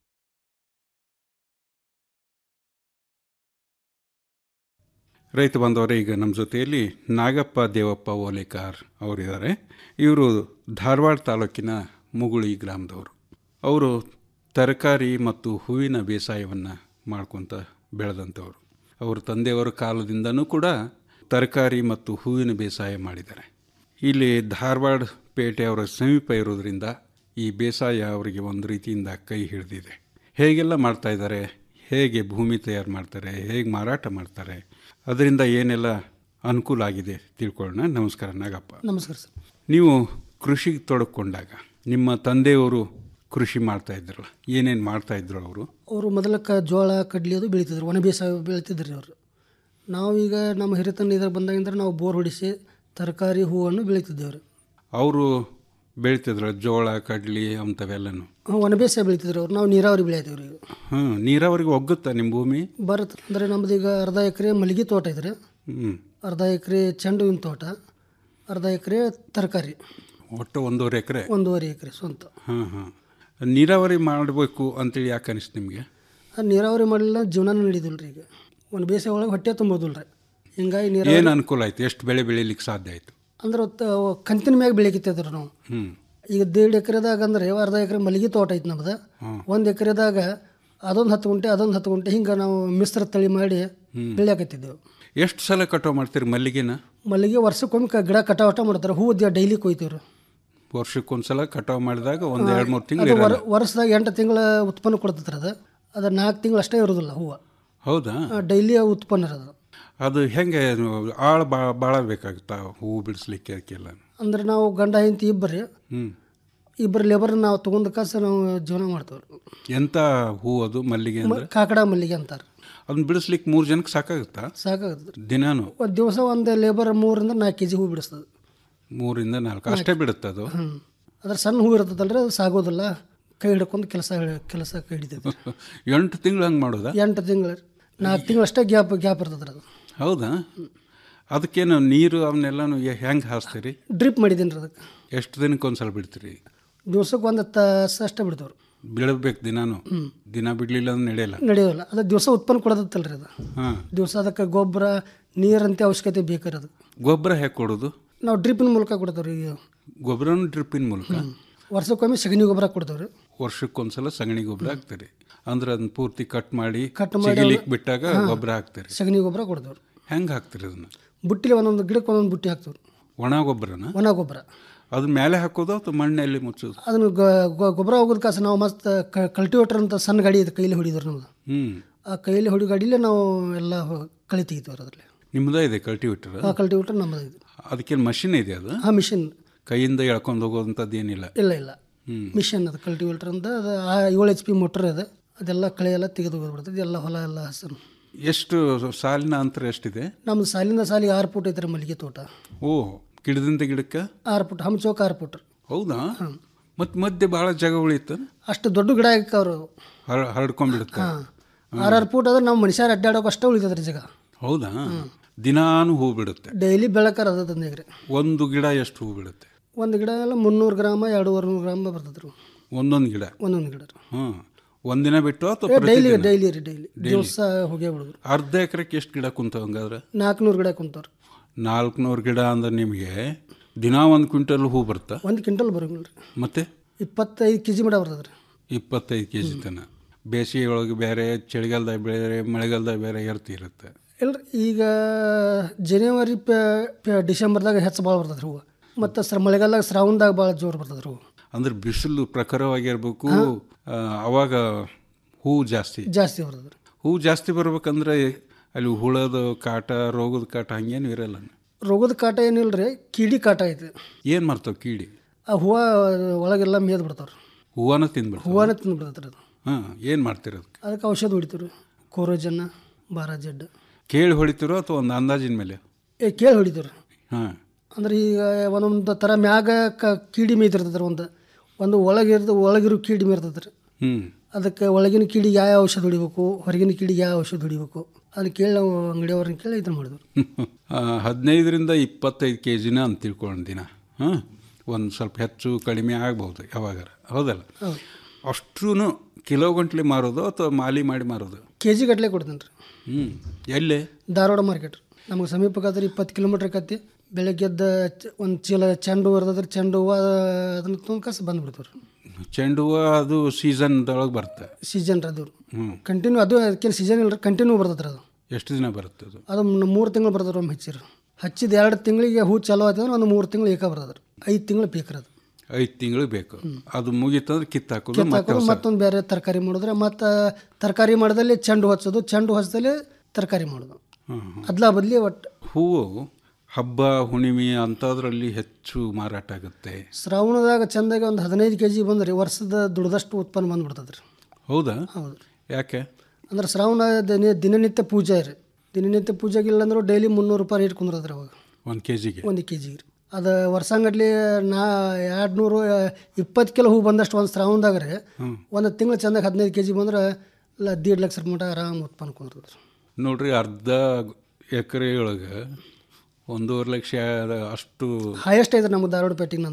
ರೈತ ಬಾಂಧವರೇ ಈಗ ನಮ್ಮ ಜೊತೆಯಲ್ಲಿ ನಾಗಪ್ಪ ದೇವಪ್ಪ ಓಲೇಕಾರ್ ಅವರಿದ್ದಾರೆ ಇವರು ಧಾರವಾಡ ತಾಲೂಕಿನ ಮುಗುಳಿ ಗ್ರಾಮದವರು ಅವರು ತರಕಾರಿ ಮತ್ತು ಹೂವಿನ ಬೇಸಾಯವನ್ನು ಮಾಡ್ಕೊತ ಬೆಳೆದಂಥವ್ರು ಅವ್ರ ತಂದೆಯವರ ಕಾಲದಿಂದನೂ ಕೂಡ ತರಕಾರಿ ಮತ್ತು ಹೂವಿನ ಬೇಸಾಯ ಮಾಡಿದ್ದಾರೆ ಇಲ್ಲಿ ಧಾರವಾಡ ಪೇಟೆ ಅವರ ಸಮೀಪ ಇರೋದ್ರಿಂದ ಈ ಬೇಸಾಯ ಅವರಿಗೆ ಒಂದು ರೀತಿಯಿಂದ ಕೈ ಹಿಡಿದಿದೆ ಹೇಗೆಲ್ಲ ಮಾಡ್ತಾ ಇದ್ದಾರೆ ಹೇಗೆ ಭೂಮಿ ತಯಾರು ಮಾಡ್ತಾರೆ ಹೇಗೆ ಮಾರಾಟ ಮಾಡ್ತಾರೆ ಅದರಿಂದ ಏನೆಲ್ಲ ಅನುಕೂಲ ಆಗಿದೆ ತಿಳ್ಕೊಳ್ಳೋಣ ನಮಸ್ಕಾರ ನಾಗಪ್ಪ ನಮಸ್ಕಾರ ಸರ್ ನೀವು ಕೃಷಿಗೆ ತೊಡಕೊಂಡಾಗ ನಿಮ್ಮ ತಂದೆಯವರು ಕೃಷಿ ಮಾಡ್ತಾ ಇದ್ರಲ್ಲ ಏನೇನು ಮಾಡ್ತಾ ಇದ್ರು ಅವರು ಅವರು ಮೊದಲಕ್ಕ ಜೋಳ ಕಡ್ಲಿ ಅದು ಬೆಳೀತಿದ್ರು ಒಣ ಬೇಸಾಯ ಬೆಳೀತಿದ್ರು ರೀ ಅವರು ನಾವೀಗ ನಮ್ಮ ಹಿರಿತನ ಇದ್ರ ಬಂದಾಗಿಂದ ನಾವು ಬೋರ್ ಹೊಡಿಸಿ ತರಕಾರಿ ಹೂವನ್ನು ಬೆಳೀತಿದ್ದೇವೆ ಅವರು ಬೆಳಿತಿದ್ರು ಜೋಳ ಕಡ್ಲಿ ಅಂಥವೆಲ್ಲನೂ ಒಣ ಬೇಸಾಯ ಬೆಳೀತಿದ್ರು ಅವ್ರು ನಾವು ನೀರಾವರಿ ಬೆಳೆಯತ್ತೀವಿ ರೀ ಹ್ಞೂ ನೀರಾವರಿಗೆ ಒಗ್ಗುತ್ತಾ ನಿಮ್ಮ ಭೂಮಿ ಬರುತ್ತೆ ಅಂದರೆ ನಮ್ದು ಈಗ ಅರ್ಧ ಎಕರೆ ಮಲ್ಲಿಗೆ ತೋಟ ಐತ್ರಿ ಹ್ಞೂ ಅರ್ಧ ಎಕರೆ ಚೆಂಡು ಹೂವಿನ ತೋಟ ಅರ್ಧ ಎಕರೆ ತರಕಾರಿ ಒಟ್ಟು ಒಂದೂವರೆ ಎಕರೆ ಒಂದೂವರೆ ಎಕರೆ ಸ್ವಂತ ಹಾಂ ಹಾಂ ನೀರಾವರಿ ಮಾಡಬೇಕು ಅಂತೇಳಿ ಯಾಕೆ ಅನಿಸ್ತು ನಿಮಗೆ ಆ ನೀರಾವರಿ ಮಾಡಲಿಲ್ಲ ಜೀವನ ನಡೀದಿಲ್ಲ ರೀ ಈಗ ಒಂದು ಬೇಸಿಗೆ ಒಳಗೆ ಹೊಟ್ಟೆ ತುಂಬೋದಿಲ್ಲ ರೀ ಹಿಂಗಾಗಿ ನೀರಾವರಿ ಏನು ಅನುಕೂಲ ಆಯ್ತು ಎಷ್ಟು ಬೆಳೆ ಬೆಳೀಲಿಕ್ಕೆ ಸಾಧ್ಯ ಆಯಿತು ಅಂದ್ರೆ ಒತ್ತ- ಕಂತಿನ ಮ್ಯಾಗ ಬೆಳಿಕಿತ್ತೇವ್ರಿ ನಾವು ಹ್ಞೂ ಈಗ ದೇಡ್ ಎಕರೆದಾಗ ಅಂದ್ರೆ ಅರ್ಧ ಎಕರೆ ಮಲ್ಲಿಗೆ ತೋಟ ಐತೆ ನಮ್ದು ಹ್ಮ್. ಒಂದು ಎಕರೆದಾಗ ಅದೊಂದು ಹತ್ತು ಗುಂಟೆ ಅದೊಂದು ಹತ್ತು ಗುಂಟೆ ಹಿಂಗೆ ನಾವು ಮಿಶ್ರ ತಳಿ ಮಾಡಿ ಹ್ಮ್. ಬೆಳೆಯಾಕತ್ತಿದ್ದೆವು ಎಷ್ಟು ಸಲ ಕಟಾವು ಮಾಡ್ತೀರಿ ಮಲ್ಲಿಗೆನ ಮಲ್ಲಿಗೆ ವರ್ಷಕ್ಕೊಮ್ಮೆ ಕ- ಗಿಡ ಕಟಾವಟ ಮಾಡ್ತಾರೆ ಹೂವು ಡೈಲಿ ಕೊಯ್ತೀವ್ರಿ ವರ್ಷಕ್ಕೊಂದ್ಸಲ ಕಟಾವು ಮಾಡಿದಾಗ ಒಂದು ಎರಡು ಮೂರು ಅದು ತಿಂಗಳು ವರ್- ವರ್ಷದಾಗ ಎಂಟು ತಿಂಗಳ ಉತ್ಪನ್ನ ಕೊಡ್ತೈತ್ರಿ ಅದು ಅದು ನಾಲ್ಕು ತಿಂಗಳು ಅಷ್ಟೇ ಇರೋದಿಲ್ಲ ಹೂವು ಹೌದಾ ಡೈಲಿ ಉತ್ಪನ್ನ ಇರೋದು ಅದು ಹೆಂಗೆ ಆಳ ಭಾಳ ಭಾಳ ಬೇಕಾಗುತ್ತಾ ಹೂವು ಬಿಡಿಸ್ಲಿಕ್ಕೆ ಅದಕ್ಕೆಲ್ಲ ಅಂದ್ರೆ ನಾವು ಗಂಡ ಹೆಂಡತಿ ಇಬ್ಬರಿ ಹ್ಞೂ ಇಬ್ಬರು ಲೇಬರ್ ನಾವು ತೊಗೊಂಡ ಕಾಸು ನಾವು ಜೀವನ ಮಾಡ್ತೇವ್ರಿ ಎಂಥ ಹೂವು ಅದು ಮಲ್ಲಿಗೆ ಅಂದರೆ ಕಾಕಡ ಮಲ್ಲಿಗೆ ಅಂತಾರೆ ಅದನ್ನ ಬಿಡಿಸ್ಲಿಕ್ಕೆ ಮೂರು ಜನಕ್ಕೆ ಸಾಕಾಗುತ್ತಾ ಸಾಕಾಗುತ್ತೆ ದಿನಾನು ಒಂದು ದಿವಸ ಒಂದು ಲೇಬರ್ ಮೂರಿಂದ ನಾಲ್ಕು ಕೆ ಜಿ ಹೂ ಬಿಡಿಸ್ತದೆ ಮೂರಿಂದ ನಾಲ್ಕು ಅಷ್ಟೇ ಬಿಡುತ್ತೆ ಅದು ಹ್ಞೂ ಅದ್ರ ಸಣ್ಣ ಹೂ ಇರ್ತದಲ್ರಿ ಅದು ಸಾಗೋದಿಲ್ಲ ಕೈ ಹಿಡ್ಕೊಂಡು ಕೆಲಸ ಕೆಲಸ ಕೈ ಹಿಡಿತೈತೆ ಎಂಟು ತಿಂಗಳು ಹಂಗೆ ಮಾಡೋದಾ ಎಂಟು ತಿಂಗಳು ನಾಲ್ಕು ತಿಂಗಳು ಅಷ್ಟೇ ಗ್ಯಾಪ್ ಗ್ಯಾಪ್ ಇರ್ತದ್ರಿ ಅದು ಹೌದಾ ಅದಕ್ಕೇನು ನೀರು ಅವನ್ನೆಲ್ಲನು ಹೆಂಗೆ ಹಾಸ್ತೀರಿ ಡ್ರಿಪ್ ಮಾಡಿದ್ದೀನಿ ರೀ ಅದಕ್ಕೆ ಎಷ್ಟು ದಿನಕ್ಕೆ ಒಂದ್ಸಲ ಬಿಡ್ತೀರಿ ದಿವ್ಸಕ್ಕೆ ಒಂದು ತಾಸು ಅಷ್ಟೇ ಬಿಡ್ತೇವ್ರಿ ಬಿಡಬೇಕು ದಿನಾನು ದಿನ ಬಿಡಲಿಲ್ಲ ಅಂದ್ರೆ ನಡೆಯಲ್ಲ ನಡೆಯೋಲ್ಲ ಅದು ದಿವಸ ಉತ್ಪನ್ನ ಕೊಡೋದತ್ತಲ್ರಿ ಅದು ಹಾಂ ದಿವಸ ಅದಕ್ಕೆ ಗೊಬ್ಬರ ನೀರಂತೆ ಅವಶ್ಯಕತೆ ಬೇಕಾರೆ ಅದು ಗೊಬ್ಬರ ಹೇಗೆ ಕೊಡೋದು ನಾವು ಡ್ರಿಪ್ಪಿನ ಮೂಲಕ ಕೊಡ್ತೇವ್ರಿ ಈಗ ಗೊಬ್ಬರನು ಡ್ರಿಪ್ಪಿನ ಮೂಲಕ ವರ್ಷಕ್ಕೊಮ್ಮೆ ಸಗಣಿ ಗೊಬ್ಬರ ಕೊಡ್ತೇವ್ರಿ ವರ್ಷಕ್ಕೊಂದ್ಸಲ ಸಗಣಿ ಗೊಬ್ಬರ ಹಾಕ್ತೀರಿ ಅಂದ್ರೆ ಅದನ್ನ ಪೂರ್ತಿ ಕಟ್ ಮಾಡಿ ಕಟ್ ಮಾಡಿ ಸಿಗಿಲಿಕ್ಕೆ ಅವ್ನ- ಬಿಟ್ಟಾಗ ಹಾ. ಗೊಬ್ಬರ ಹಾಕ್ತೀರಿ ಸಗಣಿ ಗೊಬ್ಬರ ಕೊಡ್ತೇವ್ರಿ ಹೆಂಗೆ ಹಾಕ್ತೀರಿ ಅದನ್ನ ಬುಟ್ಟಿಲಿ ಒಂದೊಂದು ಗಿಡಕ್ಕೆ ಒಂದೊಂದು ಬುಟ್ಟಿ ಹಾಕ್ತೇವ್ರಿ ಒಣ ಗೊಬ್ಬರನ ಒಣ ಗೊಬ್ಬರ ಅದು ಮೇಲೆ ಹಾಕೋದು ಅಥವಾ ಮಣ್ಣಲ್ಲಿ ಮುಚ್ಚೋದು ಅದನ್ನು ಗೊಬ್ಬರ ಹೋಗೋದ್ ಕಾಸು ನಾವು ಮಸ್ತ್ ಕಲ್ಟಿವೇಟರ್ ಅಂತ ಸಣ್ಣ ಗಾಡಿ ಇದೆ ಕೈಲಿ ಹೊಡಿದ್ರು ನಮ್ದು ಹ್ಞೂ ಆ ಕೈಲಿ ಹೊಡಿ ಗಾಡಿಲೇ ನಾವು ಎಲ್ಲ ಹೊ- ಕಳೆ ತೆಗಿತೀವ್ರಿ ಅದರಲ್ಲಿ ನಿಮ್ಮದೇ ಇದೆ ಕಲ್ಟಿವೇಟರ್ ಆ ಕಲ್ಟಿವೇಟರ್ ನಮ್ಮದು ಇದು ಅದಕ್ಕೇನು ಮಷಿನ್ ಇದೆ ಅದು ಆ ಮಿಷಿನ್ ಕೈಯಿಂದ ಎಳ್ಕೊಂಡು ಹೋಗೋದಂಥದ್ದು ಏನಿಲ್ಲ ಇಲ್ಲ ಇಲ್ಲ ಹ್ಮ್. ಮಿಷನ್ ಅದು ಕಲ್ಟಿವೇಟರ್ ಅಂತ ಅದು ಆ ಏಳು ಎಚ್ ಪಿ ಮೋಟ್ರ್ ಇದೆ ಅದೆಲ್ಲ ಕಳೆ ಎಲ್ಲ ತೆಗೆದು ಹೋಗ್ಬಿಡ್ತದೆ ಎಲ್ಲ ಹೊಲ ಎಲ್ಲ ಹಸರು ಎಷ್ಟು ಸಾಲಿನ ಅಂತರ ಎಷ್ಟಿದೆ ನಮ್ದು ಸಾಲಿಂದ ಸಾಲಿಗೆ ಆರು ಫುಟ್ ಐತ್ರಿ ಮಲ್ಲಿಗೆ ತೋಟ ಓ ಗಿಡದಿಂದ ಗಿಡಕ್ಕೆ ಆರು ಫುಟ್ ಹಮ್ಚೋಕ್ ಆರು ಫುಟ್ ಹೌದಾ ಮತ್ತು ಮಧ್ಯೆ ಭಾಳ ಜಾಗ ಉಳಿಯುತ್ತೆ ಅಷ್ಟು ದೊಡ್ಡ ಗಿಡ ಅವ್ರು ಹರ ಹರಡ್ಕೊಂಡ್ಬಿಡುತ್ತೆ ಹಾಂ ಆರಾರು ಫುಟ್ ಅದ್ರೆ ನಾವು ಮನುಷ್ಯರು ಅಡ್ಡಾಡೋಕೆ ಅಷ್ಟೇ ಉಳಿತದ್ರಿ ಜಾಗ ಹೌದಾ ದಿನಾನು ಹೂ ಬಿಡುತ್ತೆ ಡೈಲಿ ಬೆಳಕಾರ ಅದ ತಂದೇಗ್ರಿ ಒಂದು ಗಿಡ ಎಷ್ಟು ಹೂ ಬಿಡುತ್ತೆ ಒಂದು ಗಿಡ ಎಲ್ಲ ಮುನ್ನೂರು ಗ್ರಾಮ ಎರಡೂವರೆ ನೂರು ಗ್ರಾಮ ಬರ್ತದೆ ರೀ ಒಂದೊಂದು ಗಿಡ ಒಂದೊಂದು ಗಿಡ ರೀ ಹಾಂ ಒಂದಿನ ಬಿಟ್ಟು ಅಥವಾ ಡೈಲಿ ಪ್ರತಿದಿನ? ಡೈಲಿ ರೀ ಡೈಲಿ Daily. ದಿವಸ ಹೋಗೇ ಬಿಡೋದು ಅರ್ಧ ಎಕರೆಗೆ ಎಷ್ಟು ಗಿಡ ಕುಂತ ಹಂಗಾದ್ರೆ ನಾಲ್ಕುನೂರು ಗಿಡ ಕುಂತಾವ್ರಿ ನಾಲ್ಕುನೂರು ಗಿಡ ಅಂದ್ರೆ ನಿಮಗೆ ದಿನ ಒಂದು ಕ್ವಿಂಟಲ್ ಹೂ ಬರುತ್ತಾ ಒಂದು ಕ್ವಿಂಟಲ್ ಬರೋಂಗಿಲ್ಲ ರೀ ಮತ್ತೆ ಇಪ್ಪತ್ತೈದು ಕೆ ಜಿ ಮಟ ಬರ್ತದೆ ರೀ ಇಪ್ಪತ್ತೈದು ಕೆ ಜಿ ತನ ಬೇಸಿಗೆ ಒಳಗೆ ಬೇರೆ ಚಳಿಗಾಲದಾಗ ಬೇರೆ ಮಳೆಗಾಲದಾಗ ಬೇರೆ ಏರ್ತಿ ಇರುತ್ತೆ ಇಲ್ರಿ ಈಗ ಜನವರಿ ಪ ಡಿಸೆಂಬರ್ದಾಗ ಹೆಚ್ಚು ಭಾಳ ಬರ್ತದೆ ರೀ ಹೂವು ಮತ್ತು ಸರ್ ಮಳೆಗಾಲದಾಗ ಶ್ರಾವಣದಾಗ ಭಾಳ ಜೋರು ಬರ್ತದೆ ರೀ ಹೂವು ಅಂದ್ರೆ ಬಿಸಿಲು ಪ್ರಖರವಾಗಿರ್ಬೇಕು ಆ, ಅವಾಗ ಹೂ ಜಾಸ್ತಿ ಜಾಸ್ತಿ ಬರ್ತದೆ ರೀ ಹೂ ಜಾಸ್ತಿ ಬರ್ಬೇಕಂದ್ರೆ ಅಲ್ಲಿ ಹುಳದ ಕಾಟ ರೋಗದ ಕಾಟ ಹಂಗೇನು ಇರಲ್ಲ ರೋಗದ ಕಾಟ ಏನಿಲ್ಲ ರೀ ಕೀಡಿ ಕಾಟ ಐತೆ ಏನು ಮಾಡ್ತಾವೆ ಕೀಡಿ ಆ ಹೂವು ಒಳಗೆಲ್ಲ ಮೇದ್ ಬಿಡ್ತಾವೆ ರೀ ಹೂವನ ತಿಂದ್ಬಿಡ್ತಾವೆ ಹೂವನ ತಿಂದು ಬಿಡ್ತದೆ ಅದು ಹಾಂ ಏನು ಮಾಡ್ತಿರೋದು ಅದಕ್ಕೆ ಔಷಧ ಹೊಡಿತೀವಿ ರೀ ಕೋರೋಜನ್ನ ಬಾರಾಜೆಡ್ ಕೇಳಿ ಹೊಡಿತಿರೋ ಅಥವಾ ಒಂದು ಅಂದಾಜಿನ ಮೇಲೆ ಏ ಕೇಳಿ ಹೊಡಿತೀವಿ ರೀ ಹಾಂ ಅಂದ್ರೆ ಈಗ ಒಂದೊಂದು ಥರ ಮ್ಯಾಗ ಕ ಕೀಡಿ ಮೇಯ್ತಿರ್ತದೆ ರೀ ಒಂದು ಒಂದು ಒಳಗಿರ್ದು ಒಳಗಿರೋ ಕೀಡಿ ಮೇಯ್ತದೆ ರೀ ಹ್ಞೂ ಅದಕ್ಕೆ ಒಳಗಿನ ಕೀಡಿಗೆ ಯಾವ ಔಷಧ ಹೊಡಿಬೇಕು ಹೊರಗಿನ ಕೀಡಿಗೆ ಯಾವ ಔಷಧ ಹೊಡಿಬೇಕು ಅದನ್ನ ಕೇಳಿ ನಾವು ಅಂಗಡಿಯವ್ರನ್ನ ಕೇಳಿ ಇದನ್ನು ಮಾಡಿದ್ವಿ ಆ, ಹದಿನೈದರಿಂದ ಇಪ್ಪತ್ತೈದು ಕೆ ಜಿನ ಅಂತ ತಿಳ್ಕೊಂಡು ದಿನ ಹಾಂ ಒಂದು ಸ್ವಲ್ಪ ಹೆಚ್ಚು ಕಡಿಮೆ ಆಗ್ಬೋದು ಯಾವಾಗಾರ ಹೌದಲ್ಲ ಹೌದು ಅಷ್ಟೂ ಕಿಲೋ ಗಂಟ್ಲೆ ಮಾರೋದು ಅಥವಾ ಮಾಲಿ ಮಾಡಿ ಮಾರೋದು ಕೆ ಜಿ ಗಟ್ಟಲೆ ಕೊಡ್ತೀನಿ ರೀ ಹ್ಞೂ ಎಲ್ಲೇ ಧಾರವಾಡ ಮಾರ್ಕೆಟ್ ನಮಗೆ ಸಮೀಪಕ್ಕಾದ್ರೆ ಇಪ್ಪತ್ತು ಕಿಲೋಮೀಟ್ರ್ ಆಕತಿ ಬೆಳಗ್ಗೆದ್ದ ಒಂದು ಚೀಲ ಚೆಂಡು ಹೂ ಇರ್ತದ್ರೆ ಚೆಂಡು ಹೂವು ಅದನ್ನ ತೊಗೊಂಡ್ಕಾಸ ಬಂದ್ಬಿಡ್ತೀವಿ ರೀ ಚೆಂಡು ಹೂವು ಅದು ಸೀಸನ್ದೊಳಗೆ ಬರುತ್ತೆ ಸೀಸನ್ ರೀ ಅದು ಹ್ಞೂ ಕಂಟಿನ್ಯೂ ಅದು ಅದಕ್ಕೇನು ಸೀಸನ್ ಇಲ್ಲ ಕಂಟಿನ್ಯೂ ಬರ್ತದೆ ರೀ ಅದು ಎಷ್ಟು ದಿನ ಬರುತ್ತೆ ಅದು ಅದು ಮೂರು ತಿಂಗಳು ಬರ್ತದೆ ಒಮ್ಮೆ ಹಚ್ಚಿರಿ ಹಚ್ಚಿದ ಎರಡು ತಿಂಗಳಿಗೆ ಹೂ ಚಾಲೂ ಆಯ್ತು ಅಂದ್ರೆ ಒಂದು ಮೂರು ತಿಂಗಳು ಏಕ ಬರ್ತದೆ ರೀ ಐದು ತಿಂಗಳು ಪೀಕ್ ರೀ ಅದು ಐದು ತಿಂಗಳು ಬೇಕು ಅದು ಮುಗೀತಂದ್ರೆ ಕಿತ್ತಾಕೋದು ಕಿತ್ತು ಮತ್ತೆ ಹಾಕೋದು ಹೊಸ- ಮತ್ತೊಂದು ಬೇರೆ ತರಕಾರಿ ಮಾಡಿದ್ರೆ ಮತ್ತು ತರಕಾರಿ ಮಾಡಿದಲ್ಲಿ ಚೆಂಡು ಹಚ್ಚೋದು ಚೆಂಡು ಹಚ್ಚದಲ್ಲಿ ತರಕಾರಿ ಮಾಡೋದು ಹ್ಮ್, ಹ್ಮ್. ಅದ್ಲಾ ಬದಲಿ ಒಟ್ಟು ಹೂವು ಹಬ್ಬ ಹುಣ್ಣಿಮೆ ಅಂಥದ್ರಲ್ಲಿ ಹೆಚ್ಚು ಮಾರಾಟ ಆಗುತ್ತೆ ಶ್ರಾವಣದಾಗ ಚಂದಾಗಿ ಒಂದು ಹದಿನೈದು ಕೆ ಜಿ ಬಂದ್ರೆ ವರ್ಷದ ದುಡ್ದಷ್ಟು ಉತ್ಪನ್ನ ಬಂದ್ಬಿಡ್ತದೆ ರೀ ಹೌದಾ ಹೌದು ಯಾಕೆ ಅಂದ್ರೆ ಶ್ರಾವಣ ದಿನ ದಿನನಿತ್ಯ ಪೂಜೆ ರೀ ದಿನನಿತ್ಯ ಪೂಜೆಗೆ ಇಲ್ಲ ಅಂದ್ರೆ ಡೈಲಿ ಮುನ್ನೂರು ರೂಪಾಯಿ ರೇಟ್ ಕುಂದ್ರದ್ರಿ ಅವಾಗ ಒಂದು ಕೆ ಜಿಗೆ ಒಂದು ಕೆ ಜಿಗೆ ರೀ ಅದು ವರ್ಷಂಗಟ್ಲಿ ನಾ ಎರಡು ನೂರು ಇಪ್ಪತ್ತು ಕಿಲೋ ಹೂ ಬಂದಷ್ಟು ಒಂದು ಶ್ರಾವಣದಾಗ ರೀ ಹ್ಮ್. ಒಂದು ತಿಂಗಳು ಚಂದಾಗಿ ಹದಿನೈದು ಕೆ ಜಿ ಬಂದ್ರೆ ಇಲ್ಲ ದೀಡ್ ಲಕ್ಷ ರೂಪಾಯಿ ಮಟ ಆರಾಮ್ ಉತ್ಪನ್ನ ಕುಂದ್ರದ್ರಿ ರೀ ನೋಡ್ರಿ ಅರ್ಧ ಎಕರೆ ಒಳಗೆ ಒಂದೂವರೆ ಲಕ್ಷ ಅಷ್ಟು ಹೈಯೆಸ್ಟ್ ಐತೆ ನಮ್ಮ ಧಾರವಾಡ ಪೇಟಿಗೆ ನಂತರ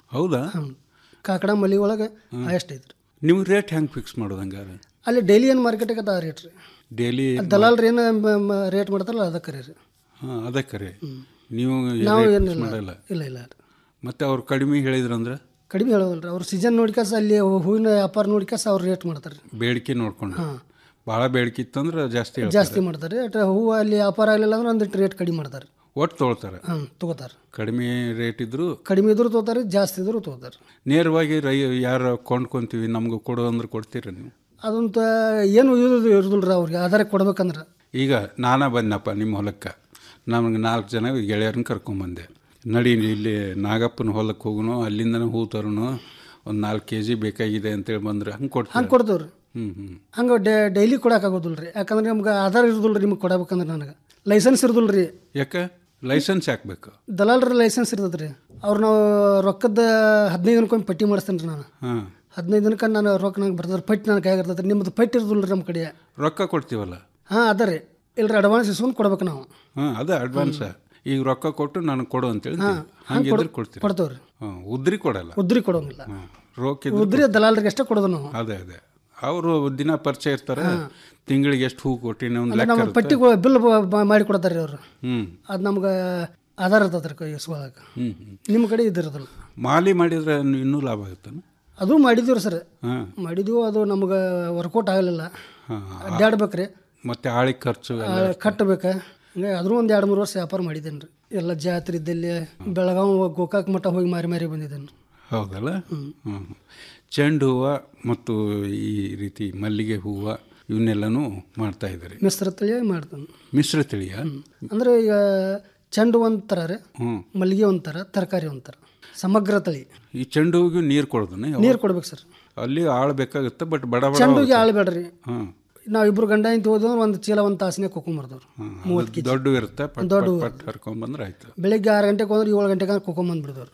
ಹೌದಾ ಕಾಕಡ ಮಲಿ ಒಳಗೆ ಹೈಯೆಸ್ಟ್ ಐತ್ರಿ ನೀವು ರೇಟ್ ಹೆಂಗೆ ಫಿಕ್ಸ್ ಮಾಡೋದು ಹಂಗಾರೆ ಅಲ್ಲಿ ಡೈಲಿ ಏನು ಮಾರ್ಕೆಟಿಗೆ ಅದ ರೇಟ್ ರೀ ಡೈಲಿ ದಲಾಲ್ರು ಏನು ರೇಟ್ ಮಾಡ್ತಾರಲ್ಲ ಅದಕ್ಕೆ ರೀ ಹಾಂ ಅದಕ್ಕೆ ರೀ ನೀವು ನಾವು rate fix ಏನಿಲ್ಲ ಮಾಡಲ್ಲ ಇಲ್ಲ ಇಲ್ಲ ಮತ್ತೆ ಅವ್ರು ಕಡಿಮೆ ಹೇಳಿದ್ರಂದ್ರೆ ಕಡಿಮೆ ಹೇಳೋದಲ್ಲ ರೀ ಅವ್ರು ಸೀಸನ್ ನೋಡ್ಕಾಸ ಅಲ್ಲಿ ಹೂವಿನ ವ್ಯಾಪಾರ ನೋಡ್ಕಾಸ ಅವ್ರು ರೇಟ್ ಮಾಡ್ತಾರೆ ರೀ ಬೇಡಿಕೆ ನೋಡ್ಕೊಂಡು ಹಾಂ. ಭಾಳ ಬೇಡಿಕೆ ಇತ್ತಂದ್ರೆ ಜಾಸ್ತಿ ಹೇಳ್ತಾರೆ. ಜಾಸ್ತಿ ಮಾಡ್ತಾರೆ ಅಟ್ ಹೂವು ಅಲ್ಲಿ ವ್ಯಾಪಾರ ಆಗಲಿಲ್ಲ ಅಂದ್ರೆ ಒಂದಿಟ್ಟು ರೇಟ್ ಕಡಿಮೆ ಮಾಡ್ತಾರೆ ಒಟ್ಟು ತೊಗೊಳ್ತಾರೆ ಹಾಂ ತೊಗೋತಾರೆ ಕಡಿಮೆ ರೇಟ್ ಇದ್ರು ಕಡಿಮೆ ಇದ್ರು ತೊಗೋತಾರೆ ಜಾಸ್ತಿ ಇದ್ರು ತೊಗೋತಾರೆ ನೇರವಾಗಿ ರೈ ಯಾರು ಕೊಂಡ್ಕೊಂತೀವಿ ನಮ್ಗೆ ಕೊಡು ಅಂದ್ರೆ ಕೊಡ್ತೀರ ನೀವು ಅದಂತ ಏನು ಇದು ಇರೋದಿಲ್ಲ ರೀ ಅವ್ರಿಗೆ ಆಧಾರ ಕೊಡ್ಬೇಕಂದ್ರೆ ಈಗ ನಾನಾ ಬಂದಪ್ಪ ನಿಮ್ಮ ಹೊಲಕ್ಕೆ ನಮಗೆ ನಾಲ್ಕು ಜನ ಗೆಳೆಯರನ್ನ ಕರ್ಕೊಂಬಂದೆ ನಡಿ ಇಲ್ಲಿ ನಾಗಪ್ಪನ ಹೊಲಕ್ಕೆ ಹೋಗುನು ಅಲ್ಲಿಂದನೇ ಹೂ ತರೋನು ಒಂದು ನಾಲ್ಕು ಕೆ ಜಿ ಬೇಕಾಗಿದೆ ಅಂತೇಳಿ ಬಂದ್ರೆ ಹಂಗೆ ಕೊಡ್ತೀವಿ ಹಂಗೆ ಕೊಡ್ತೇವೆ ರೀ ಹ್ಞೂ ಹ್ಞೂ ಹಂಗೆ ಡೇ ಡೈಲಿ ಕೊಡೋಕ್ಕಾಗೋದಿಲ್ಲ ರೀ ಯಾಕಂದ್ರೆ ನಮ್ಗೆ ಆಧಾರ ಇರೋದಿಲ್ಲ ರೀ ನಿಮ್ಗೆ ಕೊಡಬೇಕಂದ್ರೆ ನನಗೆ ಲೈಸೆನ್ಸ್ ಇರೋದಿಲ್ಲ ರೀ ಯಾಕೆ ಲೈಸೆನ್ಸ್ ಹಾಕ್ಬೇಕು ದಲಾಲ್ರ ಲೈಸೆನ್ಸ್ ಇರ್ತದೆ ರೀ ಅವ್ರು ನಾವು ರೊಕ್ಕದ ಹದಿನೈದು ದಿನಕ್ಕೊಮ್ಮೆ ಪಟ್ಟಿ ಮಾಡಿಸ್ತೇನೆ ರೀ ನಾನು ಹಾಂ ಹದಿನೈದು ದಿನಕ್ಕೆ ನಾನು ರೊಕ್ಕ ನಂಗೆ ಬರ್ತದೆ ಪಟ್ಟಿ ನನ್ನ ಕೈಯಾಗ ಇರ್ತದೆ ರೀ ನಿಮ್ಮದು ಪಟ್ಟಿ ಇರೋದಿಲ್ಲ ರೀ ನಮ್ಮ ಕಡೆ ರೊಕ್ಕ ಕೊಡ್ತೀವಲ್ಲ ಹಾಂ ಅದ ರೀ ಇಲ್ರಿ ಅಡ್ವಾನ್ಸ್ ಇಸ್ಕೊಂಡು ಕೊಡ್ಬೇಕು ನಾವು ಹಾಂ ಅದೇ ಅಡ್ವಾನ್ಸ್ ಈಗ ರೊಕ್ಕ ಕೊಟ್ಟು ನನಗೆ ಕೊಡು ಅಂತೇಳಿ ಹಾಂ ಹಂಗಿದ್ರೆ ಕೊಡ್ತೀವಿ ಕೊಡ್ತೇವೆ ರೀ ಹಾಂ ಉದ್ರಿ ಕೊಡಲ್ಲ ಉದ್ರಿ ಕೊಡೋಂಗಿಲ್ಲ ಹಾಂ ರೋಕ್ ಇದ್ರೆ ಉದ್ರಿ ದಲಾಲ್ರಿಗೆ ಅಷ್ಟೇ ಕೊಡೋದು ನಾವು ಅದೇ ಅದೇ ಅವರು ದಿನ ಪರಿಚಯ ಇರ್ತಾರೆ ತಿಂಗಳಿಗೆ ಎಷ್ಟು ಹೂ ಕೊಟ್ಟಿನಿ ಒಂದು ಅಂದ್ರೆ ಲೆಕ್ಕ ನಮ್ಮ ಇರುತ್ತೆ. ಪಟ್ಟಿ ಬಿಲ್ ಮಾಡಿ ಕೊಡ್ತಾರೆ ರೀ ಅವರು ಹ್ಮ್ ಅದು ನಮ್ಗೆ ಆಧಾರ ಇರ್ತದೆ ರೀ ಇಸ್ಕೊಳಕ್ಕೆ ಹ್ಮ್ ಹ್ಮ್. ನಿಮ್ಮ ಕಡೆ ಇದಿರೋದಿಲ್ಲ ಮಾಲಿ ಮಾಡಿದ್ರೆ ಇನ್ನೂ ಲಾಭ ಆಗುತ್ತೆ ಅದು ಮಾಡಿದ್ದೀವಿ ರೀ ಸರ್ ಹಾಂ ಮಾಡಿದ್ದೀವಿ ಅದು ನಮ್ಗೆ ವರ್ಕೌಟ್ ಆಗಲಿಲ್ಲ ಹಾಂ ಅಡ್ಡಾಡ್ಬೇಕ್ರಿ ಮತ್ತೆ ಆಳಿ ಖರ್ಚು ಎಲ್ಲ ಆ, ಕಟ್ಟಬೇಕು ಹಿಂಗೆ ಅದ್ರೂ ಒಂದು ಎರಡು ಮೂರು ವರ್ಷ ವ್ಯಾಪಾರ ಮಾಡಿದ್ದೇನೆ ರೀ ಎಲ್ಲ ಜಾತ್ರೆ ಇದ್ದಲ್ಲಿ ಬೆಳಗಾವಿ ಗೋಕಾಕ್ ಮಠ ಹೋಗಿ ಮಾರಿ ಮಾರಿ ಬಂದಿದ್ದೇನೆ ರೀ ಹೌದಲ್ಲ ಹ್ಮ್ ಚೆಂಡು ಹೂವು ಮತ್ತು ಈ ರೀತಿ ಮಲ್ಲಿಗೆ ಹೂವು ಇವನ್ನೆಲ್ಲನೂ ಮಾಡ್ತಾ ಇದ್ದಾರೆ ಮಿಶ್ರ ತಳಿಯಾಗಿ ಮಾಡ್ತಾನೆ ಮಿಶ್ರ ತಳಿಯ ಅಂದ್ರೆ ಈಗ ಚೆಂಡು ಒಂಥರ ರೀ ಹ್ಞೂ ಮಲ್ಲಿಗೆ ಒಂಥರ ತರಕಾರಿ ಒಂಥರ ಸಮಗ್ರ ತಳಿ ಈ ಚೆಂಡು ಹೂವಿಗೆ ನೀರು ಕೊಡೋದನ್ನ ನೀರು ಕೊಡ್ಬೇಕು ಸರ್ ಅಲ್ಲಿ ಆಳು ಬೇಕಾಗುತ್ತೆ ಬಟ್ ಬಡ ಬಡ ಚೆಂಡುಗೆ ಆಳ್ಬೇಡ್ರಿ ಹಾಂ ನಾವು ಇಬ್ರು ಗಂಡ ಇಂತ ಹೋದ್ರೆ ಒಂದು ಚೀಲ ಒಂದು ತಾಸನೇ ಕೊಕೊಂಬರ್ದವ್ರು ಮೂವತ್ತು ಕೆ ಜಿ ದೊಡ್ಡ ಇರುತ್ತೆ ಪಟ್ ದೊಡ್ಡ ಪಟ್ ಹೂವು. ಪಟ್ ಹರ್ಕೊಂಬಂದ್ರೆ ಆಯ್ತು ಬೆಳಿಗ್ಗೆ ಆರು ಗಂಟೆಗೆ ಹೋದ್ರೆ ಏಳು ಗಂಟೆಗೆ ಕೊಕೊಂಬಂದ್ಬಿಡ್ದವ್ರು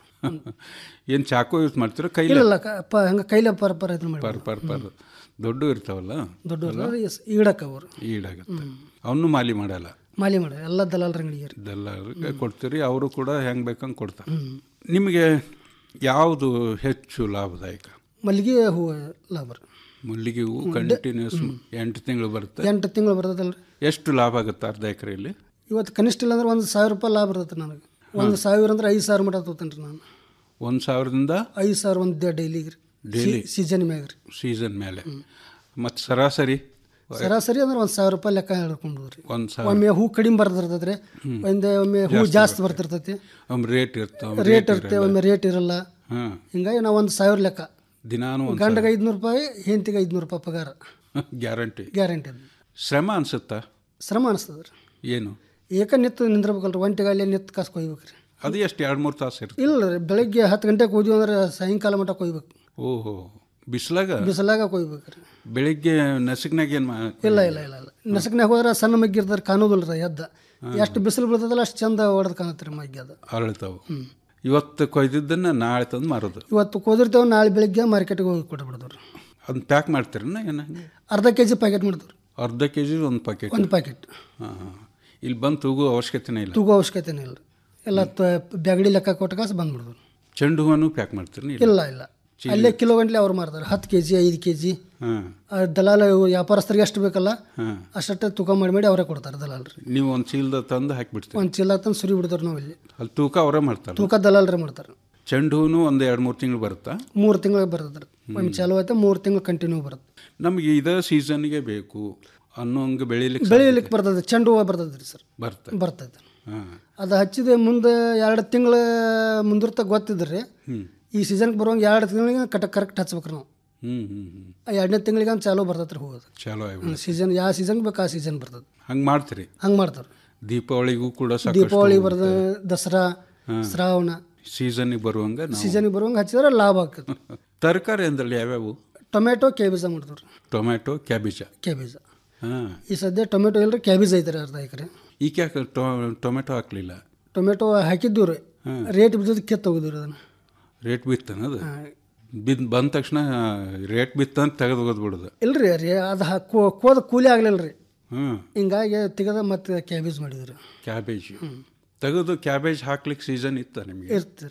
ಏನು ಚಾಕು ಯೂಸ್ ಮಾಡ್ತೀರಾ ಕೈಲಿ ಇಲ್ಲ ಇಲ್ಲ ಕ- ಪ ಹಂಗೆ ಕೈಲೇ ಪರ ಪರ ಇದನ್ನ ಮಾಡಿ ಪರ್ ಪರ್ ಪರ್ ದೊಡ್ಡ ಇರ್ತಾವಲ್ಲ ದೊಡ್ಡ ಈಡಕ್ಕೆ ಅವರು ಈಡಾಗುತ್ತೆ ಅವನು ಮಾಲಿ ಮಾಡಲ್ಲ ಮಾಲಿ ಮಾಡಿ ಎಲ್ಲ ದಲಾಲ್ ಅಂಗಡಿಗೆ ರೀ ಇದೆಲ್ಲ ಕೊಡ್ತೀರಿ ಅವರು ಕೂಡ ಹೆಂಗೆ ಬೇಕಂಗೆ ಕೊಡ್ತಾರೆ ನಿಮಗೆ ಯಾವುದು ಹೆಚ್ಚು ಲಾಭದಾಯಕ ಮಲ್ಲಿಗೆ ಹೂವು ಲಾಭ ರೀ ಮಲ್ಲಿಗೆ ಹೂವು ಕಂಟಿನ್ಯೂಸ್ ಎಂಟು ತಿಂಗಳು ಬರುತ್ತೆ ಎಂಟು ತಿಂಗಳು ಬರ್ತದಲ್ಲ ರೀ ಎಷ್ಟು ಲಾಭ ಆಗುತ್ತೆ ಅರ್ಧ ಎಕರೆಯಲ್ಲಿ ಇವತ್ತು ಕನಿಷ್ಠ ಇಲ್ಲ ಅಂದ್ರೆ ಒಂದು ಸಾವಿರ ರೂಪಾಯಿ ಲಾಭ ಬರ್ತೈತೆ ನನಗೆ ಒಂದು ಸಾವಿರ ಅಂದ್ರೆ ಐದು ಸಾವಿರ ಮಟ್ಟ ತೊಗೊತೇನೆ ರೀ ನಾನು ಒಂದು ಸಾವಿರದಿಂದ ಐದು ಸಾವಿರ ಒಂದು ಡೈಲಿಗೆ ರೀ ಡೈಲಿ ಸೀಸನ್ ಮ್ಯಾಗ ರೀ ಸೀಸನ್ ಮೇಲೆ ಮತ್ತು ಸರಾಸರಿ ಸರಾಸರಿ ಅಂದ್ರೆ ಒಂದು ಸಾವಿರ ರೂಪಾಯಿ ಲೆಕ್ಕ ಹೇಳ್ಕೊಂಡು ರೀ ಒಂದು ಸಾವಿರ ಒಮ್ಮೆ ಹೂ ಕಡಿಮೆ ಬರ್ತಿರ್ತೈತೆ ರೀ ಒಂದೇ ಒಮ್ಮೆ ಹೂ ಜಾಸ್ತಿ ಬರ್ತಿರ್ತೈತಿ ಒಮ್ಮೆ ರೇಟ್ ಇರ್ತಾವೆ ರೇಟ್ ಇರುತ್ತೆ ಒಮ್ಮೆ ರೇಟ್ ಇರಲ್ಲ ಹಾಂ ಹಿಂಗಾಗಿ ನಾವು ಒಂದು ಸಾವಿರ ಲೆಕ್ಕ ದಿನಾನು ಒಂದು ಗಂಡಗೆ ಐದುನೂರು ರೂಪಾಯಿ ಹೆಂಡತಿಗೆ ಐದುನೂರು ರೂಪಾಯಿ ಪಗಾರ ಗ್ಯಾರಂಟಿ ಗ್ಯಾರಂಟಿ ಅದು ಶ್ರಮ ಅನ್ಸುತ್ತಾ ಶ್ರಮ ಅನಿಸ್ತದೆ ರೀ ಏನು ಏಕ ನಿತ್ತು ನಿಂದಿರ್ಬೇಕಲ್ರಿ ಒಂಟಿಗಾಲಿ ನಿತ್ತು ಕಾಸು ಕೊಯ್ಬೇಕು ರೀ ಅದು ಎಷ್ಟು ಎರಡು ಮೂರು ತಾಸು ಇರುತ್ತೆ ಇಲ್ಲ ರೀ ಬೆಳಗ್ಗೆ ಹತ್ತು ಗಂಟೆಗೆ ಹೋದ್ವಿ ಅಂದ್ರೆ ಸಾಯಂಕಾಲ ಮಟ್ಟ ಕೊಯ್ಬೇಕು ಓಹೋ ಬಿಸಿಲಾಗ ಬಿಸಿಲಾಗ ಕೊಯ್ಬೇಕು ರೀ ಬೆಳಿಗ್ಗೆ ನಸಿಕ್ನಾಗ ಏನು ಇಲ್ಲ ಇಲ್ಲ ಇಲ್ಲ ಇಲ್ಲ ನಸಕ್ನಾಗ ಹೋದ್ರೆ ಸಣ್ಣ ಮಗ್ಗಿ ಇರ್ತಾರೆ ಕಾಣೋದಿಲ್ಲ ರೀ ಎದ್ದ ಎಷ್ಟು ಬಿಸಿಲು ಬೀಳ್ತದಲ್ಲ ಅಷ್ಟು ಚಂದ ಹೊಡೆದು ಕಾಣತ್ತೆ ರೀ ಮಗ್ಗಿ ಅದು ಅರಳ್ತಾವೆ ಇವತ್ತು ಕೊಯ್ದಿದ್ದನ್ನು ನಾಳೆ ತಂದು ಮಾರೋದು ಇವತ್ತು ಕೋದಿರ್ತೇವೆ ನಾಳೆ ಬೆಳಿಗ್ಗೆ ಮಾರ್ಕೆಟಿಗೆ ಹೋಗಿ ಕೊಟ್ಬಿಡ್ದವ್ರು ಅದನ್ನ ಪ್ಯಾಕ್ ಮಾಡ್ತೀರನ್ನ ಏನು ಹಂಗೆ ಅರ್ಧ ಕೆ ಜಿ ಪ್ಯಾಕೆಟ್ ಮಾಡಿದ್ರು ಅರ್ಧ ಕೆ ಜಿ ಒಂದು ಪ್ಯಾಕೆಟ್ ಒಂದು ಪ್ಯಾಕೆಟ್ ಹಾಂ ಹಾಂ ಇಲ್ಲಿ ಬಂದು ತೂಗೋ ಅವಶ್ಯಕತೆನೇ ಇಲ್ಲ ತೂಗೋ ಅವಶ್ಯಕತೆನೇ ಇಲ್ಲ ಎಲ್ಲ ಬ್ಯಾಗಡಿ ಲೆಕ್ಕ ಕೊಟ್ಟು ಕಾಸು ಬಂದ್ಬಿಡ್ದು ಚೆಂಡು ಹೂವನ್ನು ಪ್ಯಾಕ್ ಮಾಡ್ತೀರಿ ಇಲ್ಲ ಇಲ್ಲ ಅಲ್ಲೇ ಕಿಲೋ ಗಂಟ್ಲೆ ಅವ್ರು ಮಾರ್ತಾರೆ ಹತ್ತು ಕೆ ಜಿ ಐದು ಕೆ ಜಿ ಹಾಂ ದಲಾಲ ವ್ಯಾಪಾರಸ್ಥರಿಗೆ ಎಷ್ಟು ಬೇಕಲ್ಲ ಹಾಂ ಅಷ್ಟೇ ತೂಕ ಮಾಡಿ ಮಾಡಿ ಅವರೇ ಕೊಡ್ತಾರೆ ದಲಾಲ್ರಿ ನೀವು ಒಂದು ಚೀಲದ ತಂದು ಹಾಕಿಬಿಡ್ತೀರಿ ಒಂದು ಚೀಲ ತಂದು ಸುರಿ ಬಿಡ್ತಾರೆ ನಾವು ಇಲ್ಲಿ ಅಲ್ಲಿ ತೂಕ ಅವರೇ ಮಾಡ್ತಾರೆ ತೂಕ ದಲಾಲ್ರೇ ಮಾಡ್ತಾರೆ ಚೆಂಡು ಹೂನು ಒಂದು ಎರಡು ಮೂರು ತಿಂಗಳು ಬರುತ್ತಾ ಮೂರು ತಿಂಗಳಿಗೆ ಬರ್ತದೆ ರೀ ಒಮ್ಮೆ ಚಾಲು ಆಯ್ತು ಮೂರು ತಿಂಗಳು ಕಂಟಿನ್ಯೂ ಬರುತ್ತೆ ನಮಗೆ ಇದೇ ಸೀಸನ್ಗೆ ಬೇಕು ಅನ್ನೋಂಗೆ ಬೆಳಿಲಿಕ್ಕೆ ಬೆಳಿಲಿಕ್ಕೆ ಬರ್ತದೆ ಚೆಂಡು ಹೂವು ಬರ್ತದೆ ರೀ ಸರ್ ಬರ್ತದೆ ಬರ್ತೈತೆ ಹಾಂ ಅದು ಹಚ್ಚಿದೆ ಮುಂದೆ ಎರಡು ತಿಂಗಳ ಮುಂದಿರ್ತ ಗೊತ್ತಿದ್ರಿ ಹ್ಞೂ ಈ ಸೀಸನ್ಗೆ ಬರುವಂಗೆ ಎರಡು ತಿಂಗಳಿಗೆ ಕಟ ಕರೆಕ್ಟ್ ಹಚ್ಬೇಕು ನಾವು ಹ್ಞೂ ಹ್ಞೂ ಹ್ಞೂ ಆ ಎರಡನೇ ತಿಂಗಳಿಗೆ ಒಂದು ಚಾಲೂ ಬರ್ತೈತೆ ರೀ ಹೂವು ಚಾಲೋ ಆಗಿ ಸೀಸನ್ ಯಾವ ಸೀಸನ್ಗೆ ಬೇಕು ಆ ಸೀಸನ್ ಬರ್ತದೆ ಹಂಗೆ ಮಾಡ್ತೀರಿ ಹಂಗೆ ಮಾಡ್ತಾರೆ ದೀಪಾವಳಿಗೂ ಕೂಡ ಸಾಕಷ್ಟು ದೀಪಾವಳಿ ಬರ್ತದೆ ದಸರಾ ಶ್ರಾವಣ ಸೀಸನ್ಗೆ ಬರುವಂಗೆ ನಾವು ಸೀಸನ್ಗೆ ಬರುವಂಗೆ ಹಚ್ಚಿದ್ರೆ ಲಾಭ ಆಗ್ತದೆ ತರಕಾರಿ ಅಂದ್ರಲ್ಲಿ ಯಾವ್ಯಾವು ಟೊಮೆಟೊ ಕ್ಯಾಬೇಜ ಮಾಡ್ತಾರೆ ರೀ ಟೊಮ್ಯಾಟೊ ಕ್ಯಾಬೇಜ ಕ್ಯಾಬೇಜ ಹಾಂ ಈ ಸದ್ಯ ಟೊಮೆಟೊ ಇಲ್ಲರಿ ಕ್ಯಾಬೇಜ್ ಐತ್ರಿ ಅರ್ಧ ಎಕರೆ ಈಗ ಯಾಕೆ ಟೊಮೆಟೊ ಹಾಕಲಿಲ್ಲ ಟೊಮೆಟೊ ಹಾಕಿದ್ದೀವಿ ರೀ ರೇಟ್ ಬಿದ್ದದ ಕಿತ್ತು ಹೋಗಿದ್ವಿ ರೀ ಅದನ್ನು ರೇಟ್ ಬಿತ್ತನದು ಬಿದ್ದು ಬಂದ ತಕ್ಷಣ ರೇಟ್ ಬಿತ್ತಂತ ತೆಗೆದು ಹೋಗ್ಬಿಡೋದು ಇಲ್ರಿ ರೀ ಅದು ಕೋದ ಕೂಲಿ ಆಗಲಿಲ್ಲ ರೀ ಹ್ಞೂ ಹಿಂಗಾಗಿ ತೆಗೆದ ಮತ್ತೆ ಕ್ಯಾಬೇಜ್ ಮಾಡಿದ್ವಿ ರೀ ಕ್ಯಾಬೇಜ್ ತೆಗೆದು ಕ್ಯಾಬೇಜ್ ಹಾಕ್ಲಿಕ್ಕೆ ಸೀಸನ್ ಇತ್ತ ನಿಮಗೆ ಇರ್ತೀರಿ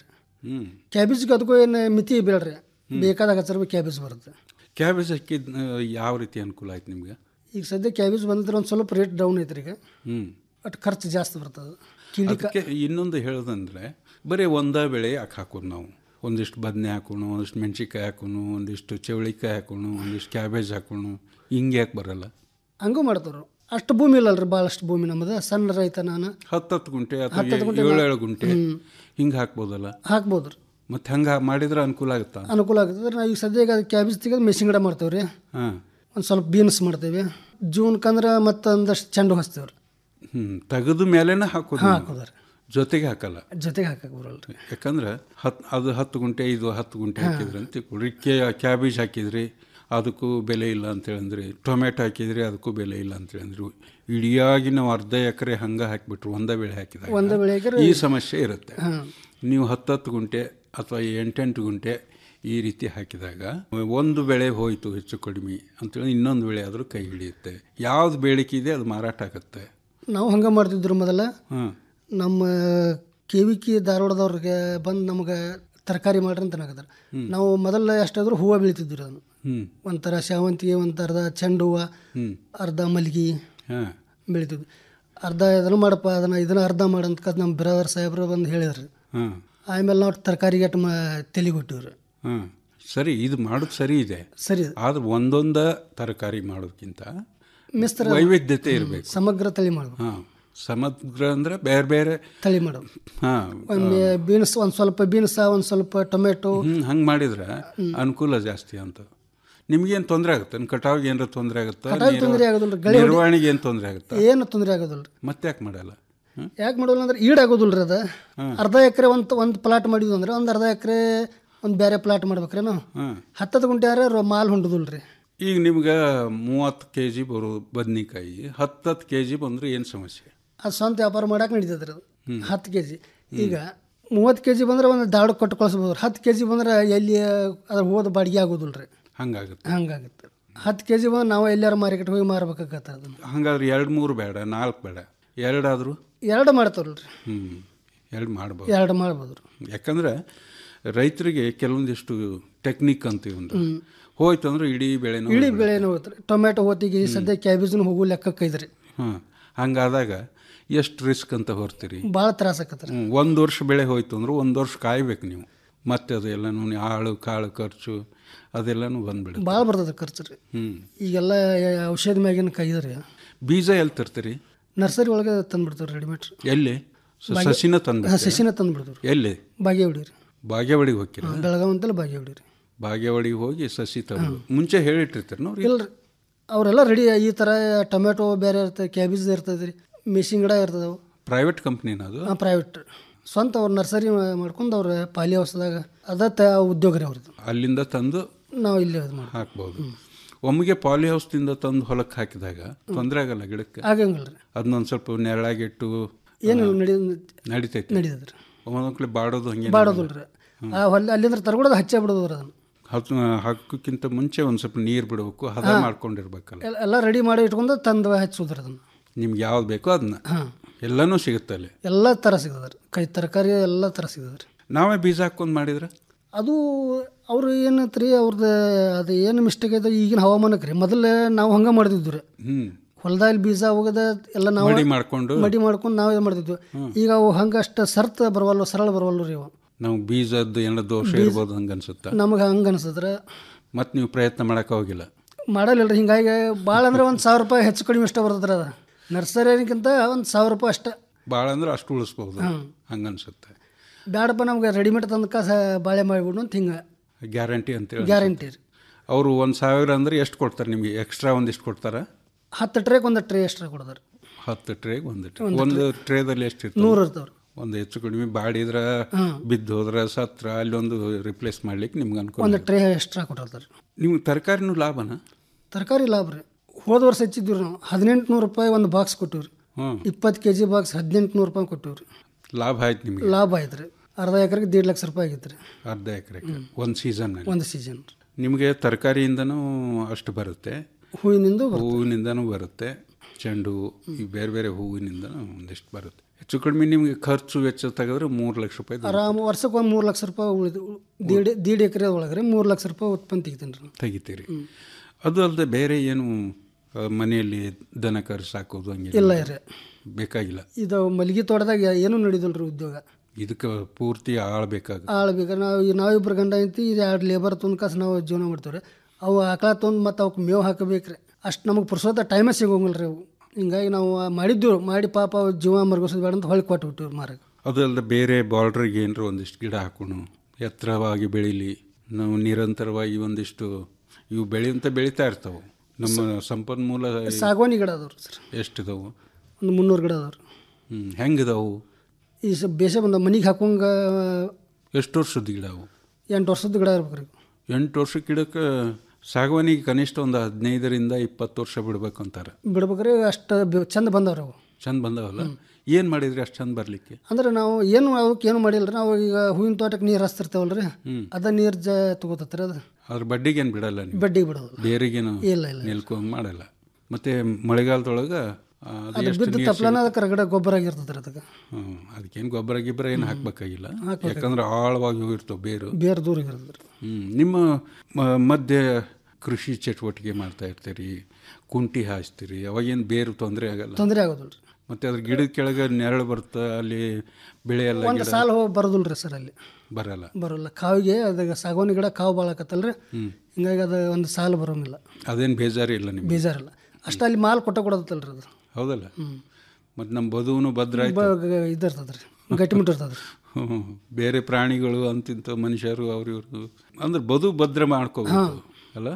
ಹ್ಮ್ ಕ್ಯಾಬೇಜ್ಗೆ ಅದಕ್ಕೂ ಏನು ಮಿತಿ ಬೇಡ್ರಿ ಬೇಕಾದಾಗ ಹಚ್ಚರ ಕ್ಯಾಬೇಜ್ ಬರುತ್ತೆ ಕ್ಯಾಬೇಜ್ ಹಾಕಿದ್ ಯಾವ ರೀತಿ ಅನುಕೂಲ ಆಯ್ತು ನಿಮ್ಗೆ ಈಗ ಸದ್ಯ ಕ್ಯಾಬೇಜ್ ಬಂದಿದ್ರೆ ಒಂದು ಸ್ವಲ್ಪ ರೇಟ್ ಡೌನ್ ಐತ್ರಿ ಈಗ ಹ್ಮ್ ಬಟ್ ಖರ್ಚು ಜಾಸ್ತಿ ಬರ್ತದೆ ಕಿಡಿ ಅದಕ್ಕೆ ಇನ್ನೊಂದು ಹೇಳೋದಂದ್ರೆ ಬರೀ ಒಂದೇ ಬೆಳೆ ಯಾಕೆ ಹಾಕೋದು ನಾವು ಒಂದಿಷ್ಟು ಬದನೆ ಹಾಕೋಣ ಒಂದಿಷ್ಟು ಮೆಣಸಿನ್ಕಾಯಿ ಹಾಕೋಣ ಒಂದಿಷ್ಟು ಚವಳಿಕಾಯಿ ಹಾಕೋಣ ಒಂದಿಷ್ಟು ಕ್ಯಾಬೇಜ್ ಹಾಕೋಣ ಹಿಂಗೆ ಯಾಕೆ ಬರಲ್ಲ ಹಂಗೂ ಮಾಡ್ತಾರ ಅಷ್ಟು ಭೂಮಿ ಇಲ್ಲಲ್ರಿ ಭಾಳಷ್ಟು ಭೂಮಿ ನಮ್ಮದು ಸಣ್ಣ ರೈತ ನಾನು ಹತ್ತತ್ತು ಗುಂಟೆ ಅಥವಾ ಹತ್ತತ್ತು ಗುಂಟೆ ಏಳು ಮಾ- ಏಳು ಗುಂಟೆ ಹ್ಮ್. ಹಿಂಗೆ ಹಾಕ್ಬೋದಲ್ಲ ಹಾಕ್ಬೋದು ರೀ ಮತ್ತೆ ಹಂಗೆ ಮಾಡಿದ್ರೆ ಅನುಕೂಲ ಆಗುತ್ತಾ ಅನುಕೂಲ ಆಗ್ತದೆ ನಾವು ಈಗ ಸದ್ಯ ಈಗ ಕ್ಯಾಬೇಜ್ ತೆಗೆದು ಮೆಷಿನ್ ಗಿಡ ಮಾಡ್ತೇವೆ ರೀ ಹಾಂ ಒಂದು ಸ್ವಲ್ಪ ಬೀನ್ಸ್ ಮಾಡ್ತೇವೆ ಜೂನ್ಕಂದ್ರೆ ಮತ್ತೆ ಒಂದಷ್ಟು ಚೆಂಡು ಹಚ್ತೇವೆ ರೀ ಹ್ಞೂ ತೆಗೆದ ಮೇಲೆನೇ ಹಾಕೋದು ಹಾಂ ನೀವು. ಹಾಕೋದು ರೀ ಜೊತೆಗೆ ಹಾಕಲ್ಲ ಜೊತೆಗೆ ಹಾಕಕ್ಕೆ ಬರಲ್ಲ ರೀ ಯಾಕಂದ್ರೆ ಹತ್ ಅದು ಹತ್ತು ಗುಂಟೆ ಇದು ಹತ್ತು ಗುಂಟೆ ಹಾಕಿದ್ರಿ ಅಂತ ತಿಳ್ಕೊಳ್ರಿ ಕ್ಯಾ ಕ್ಯಾಬೇಜ್ ಹಾಕಿದ್ರಿ ಅದಕ್ಕೂ ಬೆಲೆ ಇಲ್ಲ ಅಂತ ಹೇಳಿದ್ರಿ ಟೊಮೆಟೊ ಹಾಕಿದ್ರಿ ಅದಕ್ಕೂ ಬೆಲೆ ಇಲ್ಲ ಅಂತ ಹೇಳಿದ್ರಿ ಇಡಿಯಾಗಿ ನಾವು ಅರ್ಧ ಎಕರೆ ಹಂಗೆ ಹಾಕಿಬಿಟ್ರು ಒಂದೇ ಬೆಳೆ ಹಾಕಿದಾಗ ಒಂದೇ ಬೆಳೆ ಹಾಕಿದ್ರೆ- ಈ ಸಮಸ್ಯೆ ಇರುತ್ತೆ ಹಾಂ. ನೀವು ಹತ್ತತ್ತು ಗುಂಟೆ ಅಥವಾ ಎಂಟೆಂಟು ಗುಂಟೆ ಈ ರೀತಿ ಹಾಕಿದಾಗ ಒಂದು ಬೆಳೆ ಹೋಯಿತು ಹೆಚ್ಚು ಕಡಿಮೆ ಅಂತೇಳಿ ಇನ್ನೊಂದು ಬೆಳೆ ಆದರೂ ಕೈ ಹಿಡಿಯುತ್ತೆ ಯಾವ್ದು ಬೇಡಿಕೆ ಇದೆ ಅದು ಮಾರಾಟ ಆಗುತ್ತೆ ನಾವು ಹಂಗೆ ಮಾಡ್ತಿದ್ರು ಮೊದಲ ಹಾಂ ನಮ್ಮ ಕೆ ವಿ ಕೆ ಧಾರವಾಡದವ್ರಿಗೆ ಬಂದು ನಮಗೆ ತರಕಾರಿ ಮಾಡ್ರಿ ಅಂತ ಅನ್ನಕತ್ತಾರ ಹ್ಮ್. ನಾವು ಮೊದಲ ಎಷ್ಟಾದರೂ ಹೂವು ಬೆಳಿತಿದ್ವಿ ಅದನ್ನು ಹ್ಞೂ ಒಂಥರ ಸೇವಂತಿಗೆ ಒಂದು ಅರ್ಧ ಚೆಂಡು ಹೂವು ಹ್ಞೂ ಅರ್ಧ ಮಲ್ಗಿ ಹಾಂ ಬೆಳಿತಿದ್ವಿ ಅರ್ಧ ಇದನ್ನು ಮಾಡಪ್ಪ ಅದನ್ನು ಇದನ್ನು ಅರ್ಧ ಮಾಡಂತ ನಮ್ಮ ಬ್ರದರ್ ಸಾಹೇಬ್ರು ಬಂದು ಹೇಳಿದ್ರು ಹಾಂ ಆಮೇಲೆ ನಾವು ತರಕಾರಿಗೆ ಅಟ್ಟು ಮ ತೆಲಿಗೊಟ್ಟಿವ್ರಿ ಹಾಂ ಸರಿ ಇದು ಮಾಡೋದು ಸರಿ ಇದೆ ಸರಿ ಆದ್ರೆ ಒಂದೊಂದ ತರಕಾರಿ ಮಾಡೋದಕ್ಕಿಂತ ಮಿಶ್ರ ವೈವಿಧ್ಯತೆ ಇರಬೇಕು ಸಮಗ್ರ ತಳಿ ಮಾಡ್ಬೇಕು ಹಾಂ ಸಮಗ್ರ ಅಂದ್ರೆ ಬೇರೆ ಬೇರೆ ತಳಿ ಮಾಡೋದು ಹಾಂ ಒಮ್ಮೆ ಬೀನ್ಸ್ ಒಂದು ಸ್ವಲ್ಪ ಬೀನ್ಸ ಒಂದು ಸ್ವಲ್ಪ ಟೊಮೆಟೊ ಹ್ಞೂ ಹಂಗೆ ಮಾಡಿದ್ರೆ ಅನುಕೂಲ ಜಾಸ್ತಿ ಅಂತ ನಿಮ್ಗೇನು ತೊಂದರೆ ಆಗುತ್ತೆ ಕಟಾವಿಗೆ ಏನಾರ ತೊಂದರೆ ಆಗುತ್ತಾ ಕಟಾವಿಗೆ ತೊಂದ್ರೆ ಆಗೋದಿಲ್ಲ, ಗಳೆ ಹೊಡಿ- ನಿರ್ವಹಣೆಗೆ ಏನು ತೊಂದರೆ ಆಗುತ್ತಾ ಏನು ತೊಂದರೆ ಆಗೋದಿಲ್ಲ ಮತ್ತೆ ಯಾಕೆ ಮಾಡಲ್ಲ ಹ್ಮ್? ಯಾಕೆ ಮಾಡೋಲ್ಲ ಅಂದ್ರೆ ಈಡ್ ಆಗೋದಿಲ್ಲ ರೀ ಅದು ಹಾಂ. ಅರ್ಧ ಎಕರೆ ಒಂದು ಒಂದು ಪ್ಲಾಟ್ ಮಾಡಿದ್ವಿ ಅಂದ್ರೆ ಒಂದು ಅರ್ಧ ಎಕರೆ ಒಂದು ಬೇರೆ ಪ್ಲಾಟ್ ಮಾಡ್ಬೇಕ್ರಿ ನಾವು ಹಾಂ ಹತ್ತತ್ತು ಗುಂಟೆ ಯಾರು ಮಾಲ್ ಹೊಂಡುದಿಲ್ಲ ರೀ ಈಗ ನಿಮ್ಗೆ ಮೂವತ್ತು ಕೆ ಜಿ ಬರೋ ಬದ್ನಿಕಾಯಿ ಹತ್ತತ್ತು ಕೆ ಜಿ ಬಂದ್ರೆ ಏನು ಸಮಸ್ಯೆ ಅದು ಸ್ವಂತ ವ್ಯಾಪಾರ ಮಾಡಕ್ಕೆ ನಡೀತದೆ ರೀ ಅದು ಹ್ಮ್. ಹತ್ತು ಕೆ ಜಿ ಈಗ ಮೂವತ್ತು ಕೆ ಜಿ ಬಂದ್ರೆ ಒಂದು ದಾಡು ಕೊಟ್ಟು ಕಳಿಸ್ಬೋದು ಹತ್ತು ಕೆ ಜಿ ಬಂದ್ರೆ ಎಲ್ಲಿ ಅದ್ರ ಹೋದ ಬಾಡಿಗೆ ಆಗೋದಿಲ್ಲ ರೀ ಹಂಗಾಗುತ್ತೆ ಹಂಗಾಗುತ್ತೆ ಹತ್ತು ಕೆ ಜಿ ಬಂದ್ರೆ ನಾವು ಎಲ್ಲಾರು ಮಾರ್ಕೆಟ್ ಹೋಗಿ ಮಾರ್ಬೇಕಾಗತ್ತೆ ಅದನ್ನು ಹಂಗಾದ್ರೆ ಎರಡು ಮೂರು ಬೇಡ ನಾಲ್ಕು ಬೇಡ ಎರಡಾದರೂ ಎರಡು ಮಾಡ್ತಾರಲ್ಲ ರೀ ಹ್ಞೂ ಎರಡು ಮಾಡ್ಬೋದು ಎರಡು ಮಾಡ್ಬೋದು ರೀ ಯಾಕಂದ್ರೆ ರೈತರಿಗೆ ಕೆಲವೊಂದಿಷ್ಟು ಟೆಕ್ನಿಕ್ ಅಂತೀವಿ ಒಂದು ಹ್ಮ್. ಹೋಯ್ತು ಅಂದ್ರೆ ಇಡೀ ಬೆಳೆನೂ ಇಡೀ ಬೆಳೆನೂ ಹೋಗುತ್ತೆ ರೀ ಟೊಮೆಟೊ ಹೋತಿಗೆ ಸದ್ಯ ಕ್ಯಾಬೇಜ್ನು ಹೋಗೋ ಲೆಕ್ಕಕ್ಕೆ ಐತ್ರಿ ಹಾಂ ಹಂಗಾದಾಗ ಎಷ್ಟು ರಿಸ್ಕ್ ಅಂತ ಹೊರ್ತೀರಿ ಭಾಳ ತ್ರಾಸ ಆಕತ್ರಿ ಹ್ಮ್, ಒಂದು ವರ್ಷ ಬೆಳೆ ಹೋಯ್ತು ಅಂದ್ರೆ ಒಂದು ವರ್ಷ ಕಾಯ್ಬೇಕು ನೀವು ಮತ್ತೆ ಅದು ಎಲ್ಲನೂ ಆಳು ಕಾಳು ಖರ್ಚು ಅದೆಲ್ಲನೂ ಬಂದ್ಬಿಡುತ್ತೆ ಭಾಳ ಬರ್ತದೆ ಖರ್ಚು ರೀ ಹ್ಞೂ ಈಗೆಲ್ಲ ಔಷಧಿ ಮ್ಯಾಗಿನ ಕೈದ ರೀ ಬೀಜ ಎಲ್ಲಿ ತರ್ತೀರಿ ನರ್ಸರಿ ಒಳಗೆ ತಂದ್ಬಿಡ್ತೀವಿ ರೆಡಿಮೇಡ್ ಎಲ್ಲಿ ಸ- ಬಾಗೆ- ಸಸಿನ ತಂದು ಹಾಂ, ಸಸಿನ ತಂದ್ಬಿಡ್ತೀವಿ ಎಲ್ಲಿ ಬಾಗೇವಾಡಿ ರೀ ಬಾಗೇವಾಡಿಗೆ ಹೋಗ್ತೀರ ಬೆಳಗಾವ್ ಅಂತಲೇ ಬಾಗೇವಾಡಿ ರೀ ಬಾಗೇವಾಡಿಗೆ ಹೋಗಿ ಸಸಿ ತಗೊಂಡು ಮುಂಚೆ ಹೇಳಿಟ್ಟಿರ್ತೀರಿ ನೋಡಿ ಇಲ್ಲ ರೀ ಅವರೆಲ್ಲ ರೆಡಿ ಈ ಥರ ಟೊಮೆಟೊ ಬೇರೆ ಇರ್ತದೆ ಕ್ಯಾಬೇಜ್ ಇರ್ತದೆ ರೀ ಮೆಷಿನ್ ಗಿಡ ಇರ್ತದೆ ಅವು ಪ್ರೈವೇಟ್ ಕಂಪ್ನಿನ ಅದು ಹಾಂ ಪ್ರೈವೇಟ್ ಸ್ವಂತ ಅವ್ರು ನರ್ಸರಿ ಮಾಡ್ಕೊಂಡು ಅವ್ರ ಪಾಲಿ ಹೌಸ್ದಾಗ ಅದ ತ ಉದ್ಯೋಗ ರೀ ಅವ್ರದ್ದು ಅಲ್ಲಿಂದ ತಂದು ನಾವು ಇಲ್ಲಿ ಇದು ಮಾಡಿ ಹಾಕ್ಬೋದು ಒಮ್ಮೆಗೆ ಪಾಲಿ ಹೌಸ್ದಿಂದ ತಂದು ಹೊಲಕ್ಕೆ ಹಾಕಿದಾಗ ತೊಂದರೆ ಆಗಲ್ಲ ಗಿಡಕ್ಕೆ ಆಗಂಗಿಲ್ಲ ರೀ ಅದನ್ನೊಂದು ಸ್ವಲ್ಪ ನೆರಳಾಗಿಟ್ಟು ಏನು ನಡಿ ನಡಿತೈತಿ ನಡೀತದೆ ರೀ ಒಂದೊಂದ್ಕಲೆ ಬಾಡೋದು ಹಂಗೆ ಬಾಡೋದಿಲ್ಲ ರೀ ಆ ಹೊಲ ಅಲ್ಲಿಂದ ತರ್ಬಿಡೋದು ಹಚ್ಚೇ ಬಿಡೋದು ರೀ ಅದನ್ನು ಹತ್ತು ಹಾಕೋಕ್ಕಿಂತ ಮುಂಚೆ ಒಂದು ಸ್ವಲ್ಪ ನೀರು ಬಿಡಬೇಕು ಹದ ಹಾ. ಮಾಡ್ಕೊಂಡಿರ್ಬೇಕಲ್ಲ ಎಲ್ಲ- ಎಲ್ಲ ರೆಡಿ ಮಾಡಿ ಇಟ್ಕೊಂಡು ತಂದು ಹಚ್ಚೋದ್ರಿ ಅದನ್ನು ನಿಮ್ಗೆ ಯಾವ್ದು ಬೇಕೋ ಅದನ್ನ ಹಾಂ ಎಲ್ಲನೂ ಸಿಗುತ್ತೆ ಅಲ್ಲಿ ಎಲ್ಲ ಥರ ಸಿಗ್ತದೆ ರೀ ಕೈ ತರಕಾರಿ ಎಲ್ಲ ಥರ ಸಿಗ್ತದೆ ರೀ ನಾವೇ ಬೀಜ ಹಾಕೊಂಡು ಮಾಡಿದ್ರೆ ಅದು ಅವ್ರು ಏನೈತೆ ರೀ ಅವ್ರದ್ದು ಅದು ಏನು ಮಿಸ್ಟೇಕ್ ಐತೆ ಈಗಿನ ಹವಾಮಾನಕ್ಕೆ ರೀ ಮೊದಲು ನಾವು ಹಂಗೆ ಮಾಡ್ತಿದ್ವಿ ರೀ ಹ್ಞೂ ಹೊಲದಲ್ಲಿ ಬೀಜ ಹೋಗದ ಎಲ್ಲ ನಾವು ಮಡಿ ಮಾಡ್ಕೊಂಡು? ಮಡಿ ಮಾಡ್ಕೊಂಡು ನಾವೇ ಮಾಡ್ತಿದ್ವಿ ಈಗ ಅವು ಹಂಗೆ ಅಷ್ಟು ಸರ್ತ ಬರವಲ್ಲು ಸರಳ ಬರವಲ್ಲು ರೀ ಅವು ನಾವು ಬೀಜದ್ದು ಏನೋ ದೋಷ ಬೀಜ- ಇರ್ಬೋದು ಹಂಗೆ ಅನ್ಸುತ್ತಾ ನಮಗೆ ಹಂಗೆ ಅನ್ಸದ್ರೆ ಮತ್ತು ನೀವು ಪ್ರಯತ್ನ ಮಾಡಕ್ಕೆ ಹೋಗಿಲ್ಲ ಮಾಡಲಿಲ್ಲ ರೀ ಹಿಂಗಾಗಿ ಭಾಳ ಅಂದ್ರೆ ಒಂದು ಸಾವಿರ ರೂಪಾಯಿ ಹೆಚ್ಚು ಕಡಿಮೆ ಇಷ್ಟ ಬರ್ತದೆ ಅದು ನರ್ಸರಿಗಿಂತ ಒಂದು ಸಾವಿರ ರೂಪಾಯಿ ಅಷ್ಟೇ ಭಾಳ ಅಂದ್ರೆ ಅಷ್ಟು ಉಳಿಸ್ಬೋದು ಹ್ಮ್. ಹಂಗೆ ಅನ್ಸುತ್ತೆ ಬ್ಯಾಡಪ್ಪ ನಮ್ಗೆ ರೆಡಿಮೇಡ್ ತಂದ ಕಾಸ ಬಾಳೆ ಮಾಡಿಬಿಡು ಅಂತ ಹಿಂಗೆ ಗ್ಯಾರಂಟಿ ಅಂತೇಳಿ ಗ್ಯಾರಂಟಿ ರೀ ಅವರು ಒಂದು ಸಾವಿರ ಅಂದ್ರೆ ಎಷ್ಟು ಕೊಡ್ತಾರೆ ನಿಮಗೆ ಎಕ್ಸ್ಟ್ರಾ ಒಂದಿಷ್ಟು ಕೊಡ್ತಾರಾ ಹತ್ತು ಟ್ರೇಗೆ ಒಂದು ಟ್ರೇ ಎಕ್ಸ್ಟ್ರಾ ಕೊಡೋದಾರೆ ಹತ್ತು ಟ್ರೇಗೆ ಒಂದು ಟ್ರೇ ಒಂದು ಒಂದು tray. ಟ್ರೇದಲ್ಲಿ ಎಷ್ಟು ನೂರು ಇರ್ತಾವ್ರಿ. ಒಂದು ಹೆಚ್ಚು ಕಡಿಮೆ ಬಾಡಿದ್ರೆ ಹ್ಮ್. ಬಿದ್ದು ಹೋದ್ರೆ ಸತ್ರ ಅಲ್ಲಿ ಒಂದು ರಿಪ್ಲೇಸ್ ಮಾಡ್ಲಿಕ್ಕೆ ನಿಮ್ಗೆ ಅನುಕೂಲ ಒಂದು ಟ್ರೇ ಎಕ್ಸ್ಟ್ರಾ ಕೊಟ್ಟಿರ್ತಾರೆ ನಿಮ್ಗೆ ತರಕಾರಿನೂ ಲಾಭನಾ ತರಕಾರಿ ಲಾಭ ರೀ ಹೋದ ವರ್ಷ ಹೆಚ್ಚಿದ್ವಿ ನಾವು ಹದಿನೆಂಟು ನೂರು ರೂಪಾಯಿ ಒಂದು ಬಾಕ್ಸ್ ಕೊಟ್ಟಿವ್ರಿ ಹ್ಮ್. ಇಪ್ಪತ್ತು ಕೆ ಜಿ ಬಾಕ್ಸ್ ಹದಿನೆಂಟು ನೂರು ರೂಪಾಯಿ ಕೊಟ್ಟಿವ್ರಿ ಲಾಭ ಆಯ್ತು ನಿಮಗೆ ಲಾಭ ಆಯ್ತು ರೀ ಅರ್ಧ ಎಕರೆಗೆ ದೇಡ್ ಲಕ್ಷ ರೂಪಾಯಿ ಆಗಿತ್ತು ರೀ ಅರ್ಧ ಎಕರೆಗೆ ಒಂದು ಸೀಸನ್ನಲ್ಲಿ ಒಂದು ಸೀಸನ್ ನಿಮಗೆ ತರಕಾರಿಯಿಂದನೂ ಅಷ್ಟು ಬರುತ್ತೆ ಹೂವಿನಿಂದ ಹೂವಿನಿಂದನೂ ಬರುತ್ತೆ ಚೆಂಡು ಹೂವು ಈ ಬೇರೆ ಬೇರೆ ಹೂವಿನಿಂದ ಒಂದಿಷ್ಟು ಬರುತ್ತೆ ಹೆಚ್ಚು ಕಡಿಮೆ ನಿಮಗೆ ಖರ್ಚು ವೆಚ್ಚ ತೆಗೆದ್ರೆ ಮೂರು ಲಕ್ಷ ರೂಪಾಯಿ ದುಡ್ಡು ಆರಾಮ ವರ್ಷಕ್ಕೆ ಒಂದು ಮೂರು ಲಕ್ಷ ರೂಪಾಯಿ ಉಳಿದು ದೀಡ್ ದೀಡ್ ಎಕರೆ ಒಳಗೆ ಮೂರು ಲಕ್ಷ ರೂಪಾಯಿ ಉತ್ಪನ್ನ ತೆಗಿತೀನಿ ರೀ ತೆಗಿತೀರಿ ಅದು ಅಲ್ಲದೆ ಬೇರೆ ಏನು ಆ, ಮನೆಯಲ್ಲಿ ದನ ಕರು ಸಾಕೋದು ಹಂಗೆ ಇಲ್ಲ ರೀ. ಬೇಕಾಗಿಲ್ಲ ಇದು ಮಲ್ಗಿ ತೋಟದಾಗ ಏನೂ ನಡೀದಿಲ್ಲ ರೀ ಉದ್ಯೋಗ ಇದಕ್ಕೆ ಪೂರ್ತಿ ಆಳ್ಬೇಕಾಗುತ್ತೆ ಆಳ್ಬೇಕು ನಾವು ಈ ನಾವಿಬ್ರು ಗಂಡ ಐತಿ ಇದು ಎರಡು ಲೇಬರ್ ತಂದು ಕಾಸು ನಾವು ಜೀವನ ಮಾಡ್ತೀವಿ ರೀ ಅವು ಆಕಳ ತೊಂದು ಮತ್ತು ಅವಕ್ಕೆ ಮೇವು ಹಾಕಬೇಕು ರೀ ಅಷ್ಟು ನಮಗೆ ಪುರ್ಸೋದ ಟೈಮೇ ಸಿಗೋಂಗಿಲ್ಲ ರೀ ಅವು ಹಿಂಗಾಗಿ ನಾವು ಮಾಡಿದ್ದೀವಿ ಮಾಡಿ ಪಾಪ ಅವು ಜೀವ ಮರ್ಗೋಸೋದು ಬೇಡ ಅಂತ ಹೊಳ್ಳಿ ಕೊಟ್ಟು ಬಿಟ್ಟಿವಿ ಮಾರಕ್ಕೆ ಅದು ಅಲ್ಲದೆ ಬೇರೆ ಬಾರ್ಡ್ರಿಗೆ ಏನಾರು ಒಂದಿಷ್ಟು ಗಿಡ ಹಾಕೋಣ ಎತ್ತರವಾಗಿ ಬೆಳೀಲಿ ನಾವು ನಿರಂತರವಾಗಿ ಒಂದಿಷ್ಟು ಇವು ಬೆಳೆಯಂತ ಬೆಳೀತಾ ಇರ್ತಾವೆ ನಮ್ಮ ಸಂಪನ್ಮೂಲ ಸಾಗವಾನಿ ಗಿಡ ಅದಾವ್ರಿ ಸರ್ ಎಷ್ಟಿದಾವು ಒಂದು ಮುನ್ನೂರು ಗಿಡ ಅದಾವ್ರಿ ಹ್ಞೂ ಹೆಂಗಿದಾವು ಈ ಸ ಬೇಸೆ ಬಂದ ಮನಿಗೆ ಹಾಕೋಂಗ ಎಷ್ಟು ವರ್ಷದ ಗಿಡ ಅವು ಎಂಟು ವರ್ಷದ ಗಿಡ ಇರ್ಬೇಕು ರೀ ಎಂಟು ವರ್ಷ ಗಿಡಕ್ಕೆ ಸಾಗವಾನಿಗೆ ಕನಿಷ್ಠ ಒಂದು ಹದಿನೈದರಿಂದ ಇಪ್ಪತ್ತು ವರ್ಷ ಬಿಡ್ಬೇಕು ಅಂತಾರೆ ಬಿಡ್ಬೇಕ್ರಿ ಅಷ್ಟು ಬೆ- ಚಂದ ಬಂದವ್ರಿ ಅವು ಚಂದ ಬಂದವಲ್ಲ ಏನು ಮಾಡಿದ್ರಿ ಅಷ್ಟು ಚಂದ ಬರಲಿಕ್ಕೆ ಅಂದ್ರೆ ನಾವು ಏನು ಅವಕ್ಕೆ ಏನು ಮಾಡಿಲ್ಲ ರೀ ನಾವು ಈಗ ಹೂವಿನ ತೋಟಕ್ಕೆ ನೀರು ಹಚ್ತಿರ್ತೇವಲ್ಲ ರೀ ಹ್ಮ್. ಅದ ನೀರು ಜ ತಗೋತತ್ರಿ ಅದು ಅದ್ರ ಬಡ್ಡಿಗೇನು ಬಿಡಲ್ಲ ನೀವು ಬಡ್ಡಿಗೆ ಬಿಡೋದು ಬೇರೆಗೇನು ಇಲ್ಲ, ಇಲ್ಲ. ನಿಲ್ಕೊಂಡ್ ಮಾಡಲ್ಲ ಮತ್ತೆ ಮಳೆಗಾಲದೊಳಗೆ ಅದು ಬಿದ್ದು ತಪ್ಪಲನ ಅದಕ್ಕೆ ರಗಡೆ ಗೊಬ್ಬರ ಆಗಿರ್ತದೆ ರೀ ಅದಕ್ಕೆ ಅದಕ್ಕೇನು ಗೊಬ್ಬರ ಗಿಬ್ಬರ ಏನು ಹಾಕ್ಬೇಕಾಗಿಲ್ಲ ಹಾಕ್ಬೇಕಾಗಿಲ್ಲ. ಯಾಕಂದ್ರೆ ಆಳವಾಗಿ ಹೋಗಿರ್ತವೆ ಬೇರು ಬೇರೆ ದೂರ ಇರ್ತದೆ ರೀ ಹ್ಮ್. ನಿಮ್ಮ ಮ- ಮಧ್ಯೆ ಕೃಷಿ ಚಟುವಟಿಕೆ ಮಾಡ್ತಾ ಇರ್ತೀರಿ ಕುಂಟಿ ಹಾಸ್ತೀರಿ ಅವಾಗೇನು ಬೇರು ತೊಂದರೆ ಆಗಲ್ಲ ತೊಂದರೆ ಆಗೋದಿಲ್ಲ ರೀ ಮತ್ತೆ ಅದ್ರ ಗಿಡದ ಕೆಳಗೆ ನೆರಳು ಬರುತ್ತೆ ಅಲ್ಲಿ ಬೆಳೆ ಎಲ್ಲ ಒಂದು ಗಿಡ ಸಾಲ ಹೋಗಿ ಬರೋದಿಲ್ಲ ರೀ ಸರ್ ಅಲ್ಲಿ ಬರಲ್ಲ ಬರೋಲ್ಲ ಕಾವಿಗೆ ಅದಾಗ ಸಾಗವಾನಿ ಗಿಡ ಕಾವು ಭಾಳ ಆಕತ್ತಲ್ಲ ರೀ ಹ್ಮ್. ಹಿಂಗಾಗಿ ಅದು ಒಂದು ಸಾಲ ಬರೋಂಗಿಲ್ಲ ಅದೇನು ಬೇಜಾರು ಇಲ್ಲ ನಿಮ್ಗೆ ಬೇಜಾರಿಲ್ಲ ಅಷ್ಟು ಅಲ್ಲಿ ಮಾಲ್ ಕೊಟ್ಟ ಕೊಡೋದತ್ತಲ್ಲ ರೀ ಅದು ಹೌದಲ್ಲ ಹ್ಮ್. ಮತ್ತು ನಮ್ಮ ಬದುವನು ಭದ್ರ ಆಯ್ತು ಬ- ಇದಿರ್ತದೆ ರೀ ಗಟ್ಟಿಮುಟ್ಟು ಇರ್ತದೆ ರೀ ಹ್ಮ್. ಬೇರೆ ಪ್ರಾಣಿಗಳು ಅಂತಿಂತ ಮನುಷ್ಯರು ಅವ್ರು ಇವರು ಅಂದ್ರೆ ಬದು ಭದ್ರ ಮಾಡ್ಕೋಬೇಕು ಅಲ್ಲ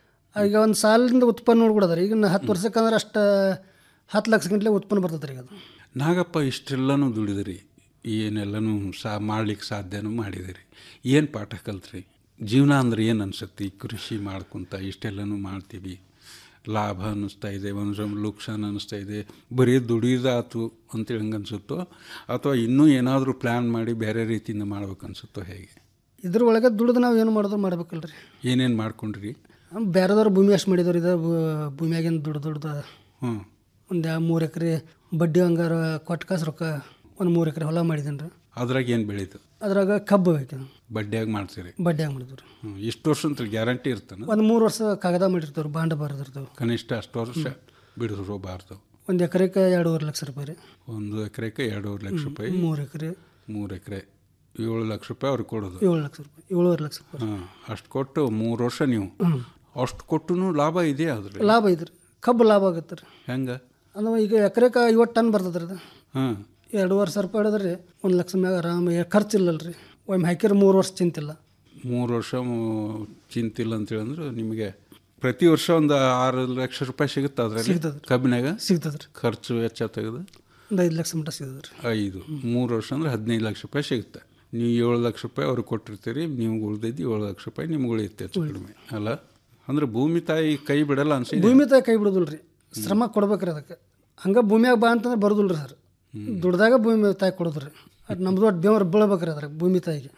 ಈಗ ಒಂದು ಸಾಲಿಂದ ಉತ್ಪನ್ನ ನೋಡ್ಬಿಡೋದು ರೀ ಈಗ ನಾ ಹತ್ತು ವರ್ಷಕ್ಕಂದ್ರೆ ಅಷ್ಟು ಹತ್ತು ಲಕ್ಷ ಗಂಟ್ಲೆ ಉತ್ಪನ್ನ ಬರ್ತದೆ ರೀ ಅದು ನಾಗಪ್ಪ ಇಷ್ಟೆಲ್ಲನೂ ದುಡಿದ್ರಿ ಏನೆಲ್ಲನೂ ಸಾ ಮಾಡ್ಲಿಕ್ಕೆ ಸಾಧ್ಯನೂ ಮಾಡಿದಿರಿ ಏನು ಪಾಠ ಕಲ್ತ್ರಿ ಜೀವನ ಅಂದ್ರೆ ಏನು ಅನ್ಸುತ್ತೆ ಈ ಕೃಷಿ ಮಾಡ್ಕೊತ ಇಷ್ಟೆಲ್ಲನೂ ಮಾಡ್ತೀವಿ ಲಾಭ ಅನ್ನಿಸ್ತಾ ಇದೆ ಒಂದು ಸಮ ಲುಕ್ಸಾನ್ ಅನ್ನಿಸ್ತಾ ಇದೆ ಬರೀ ದುಡಿದಾತು ಅಂತೇಳಿ ಹಂಗೆ ಅನ್ಸುತ್ತೋ ಅಥವಾ ಇನ್ನೂ ಏನಾದರೂ ಪ್ಲ್ಯಾನ್ ಮಾಡಿ ಬೇರೆ ರೀತಿಯಿಂದ ಮಾಡ್ಬೇಕು ಅನ್ಸುತ್ತೋ ಹೇಗೆ ಇದ್ರ ಒಳಗೆ ದುಡ್ದು ನಾವು ಏನು ಮಾಡಿದ್ರು ಮಾಡ್ಬೇಕಲ್ಲ ರೀ ಏನೇನು ಮಾಡ್ಕೊಂಡ್ರಿ ಬೇರೆದವ್ರು ಭೂಮಿ ಅಷ್ಟು ಮಾಡಿದವ್ರು ಇದು ಭೂಮಿಯಾಗಿನ ದುಡ್ಡು ದುಡ್ದು ಹ್ಞೂ ಒಂದು ಮೂರು ಎಕರೆ ಬಡ್ಡಿ ಹಂಗಾರ ಕೊಟ್ಟು ಕಾಸು ರೊಕ್ಕ ಒಂದು ಮೂರು ಎಕರೆ ಹೊಲ ಮಾಡಿದ್ದೀನಿ ರೀ ಅದ್ರಾಗ ಏನು ಬೆಳೀತು ಅದ್ರಾಗ ಕಬ್ಬು ಹಾಕಿದ್ದು ಬಡ್ಡಿಯಾಗಿ ಮಾಡ್ತೀರಿ ಬಡ್ಡಿಯಾಗಿ ಮಾಡಿದ್ವಿ ರೀ ಹ್ಞೂ ಇಷ್ಟು ವರ್ಷ ಅಂತ ಗ್ಯಾರಂಟಿ ಇರ್ತಾನೆ ಒಂದು ಮೂರು ವರ್ಷ ಕಾಗದ ಮಾಡಿರ್ತಾವ್ರಿ ಬಾಂಡ್ ಬರೆದಿರ್ತಾವೆ ಕನಿಷ್ಠ ಅಷ್ಟು ವರ್ಷ ಬಿಡಿಸ್ಕೋಬಾರ್ದು ಒಂದು ಎಕರೆಗೆ ಎರಡೂವರೆ ಲಕ್ಷ ರೂಪಾಯಿ ರೀ ಒಂದು ಎಕರೆಗೆ ಎರಡೂವರೆ ಲಕ್ಷ ರೂಪಾಯಿ ಮೂರು ಎಕರೆ ಮೂರು ಎಕರೆ ಏಳು ಲಕ್ಷ ರೂಪಾಯಿ ಅವ್ರಿಗೆ ಕೊಡೋದು ಏಳು ಲಕ್ಷ ರೂಪಾಯಿ ಏಳುವರೆ ಲಕ್ಷ ರೂಪಾಯಿ ಹಾಂ ಅಷ್ಟು ಕೊಟ್ಟು ಮೂರು ವರ್ಷ ನೀವು ಹ್ಮ್. ಅಷ್ಟು ಕೊಟ್ಟು ಲಾಭ ಇದೆಯಾ ಅದ್ರ ಲಾಭ ಐತ್ರಿ ಕಬ್ಬು ಲಾಭ ಆಗುತ್ತೆ ರೀ ಹೆಂಗೆ ಅಂದ್ರೆ ಈಗ ಎಕರೆಗೆ ಐವತ್ತು ಟನ್ ಬರ್ತದೆ ರೀ ಅದು ಹಾಂ ಎರಡೂವರೆ ಸಾವಿರ ರೂಪಾಯಿ ಹಿಡಿದ್ರಿ ಒಂದು ಲಕ್ಷ ಮ್ಯಾಗ ಆರಾಮ ಖರ್ಚು ಇಲ್ಲಲ್ಲ ರೀ ಒಮ್ಮೆ ಹಾಕಿದ್ರೆ ಮೂರು ವರ್ಷ ಚಿಂತಿಲ್ಲ ಮೂರು ವರ್ಷ ಮು- ಚಿಂತಿಲ್ಲ ಅಂತೇಳಂದ್ರೆ ನಿಮಗೆ ಪ್ರತಿ ವರ್ಷ ಒಂದು ಆರು ಲಕ್ಷ ರೂಪಾಯಿ ಸಿಗುತ್ತೆ ಅದರಲ್ಲಿ ಸಿಗ್ತದೆ ರೀ. ಕಬ್ಬಿನಾಗ ಸಿಗ್ತದೆ ರೀ ಖರ್ಚು ವೆಚ್ಚ ತೆಗೆದು ಒಂದು ಐದು ಲಕ್ಷ ಮಟ್ಟ ಸಿಗ್ತದೆ ರೀ ಐದು ಮೂರು ವರ್ಷ ಅಂದ್ರೆ ಹದಿನೈದು ಲಕ್ಷ ರೂಪಾಯಿ ಸಿಗುತ್ತೆ ನೀವು ಏಳು ಲಕ್ಷ ರೂಪಾಯಿ ಅವ್ರಿಗೆ ಕೊಟ್ಟಿರ್ತೀರಿ ನಿಮ್ಗೆ ಉಳಿದಿದ್ದು ಏಳು ಲಕ್ಷ ರೂಪಾಯಿ ನಿಮ್ಗೆ ಉಳಿಯುತ್ತೆ ಹೆಚ್ಚು ಕಡಿಮೆ ಅಲ್ಲ ಅಂದ್ರೆ ಭೂಮಿ ತಾಯಿ ಕೈ ಬಿಡಲ್ಲ ಅನ್ಸಿದೆ ಭೂಮಿ ತಾಯಿ ಕೈ ಬಿಡೋದಿಲ್ಲ ರೀ ಶ್ರಮ ಕೊಡ್ಬೇಕ್ರಿ ಅದಕ್ಕೆ ಹಂಗೆ ಭೂಮಿಯಾಗ ಬಾ ಅಂತಂದ್ರೆ ಬರೋದಿಲ್ಲ ರೀ ಸರ್ ದುಡ್ದಾಗ ಭೂಮಿ ತಾಯಿ ಕೊಡೋದು ರೀ ಅದು ನಮ್ದು ಒಟ್ಟು ಬೇವ್ರ ಬೀಳ್ಬೇಕ್ರಿ ಅದ್ರಾಗ ಭೂಮಿ ತಾಯಿಗೆ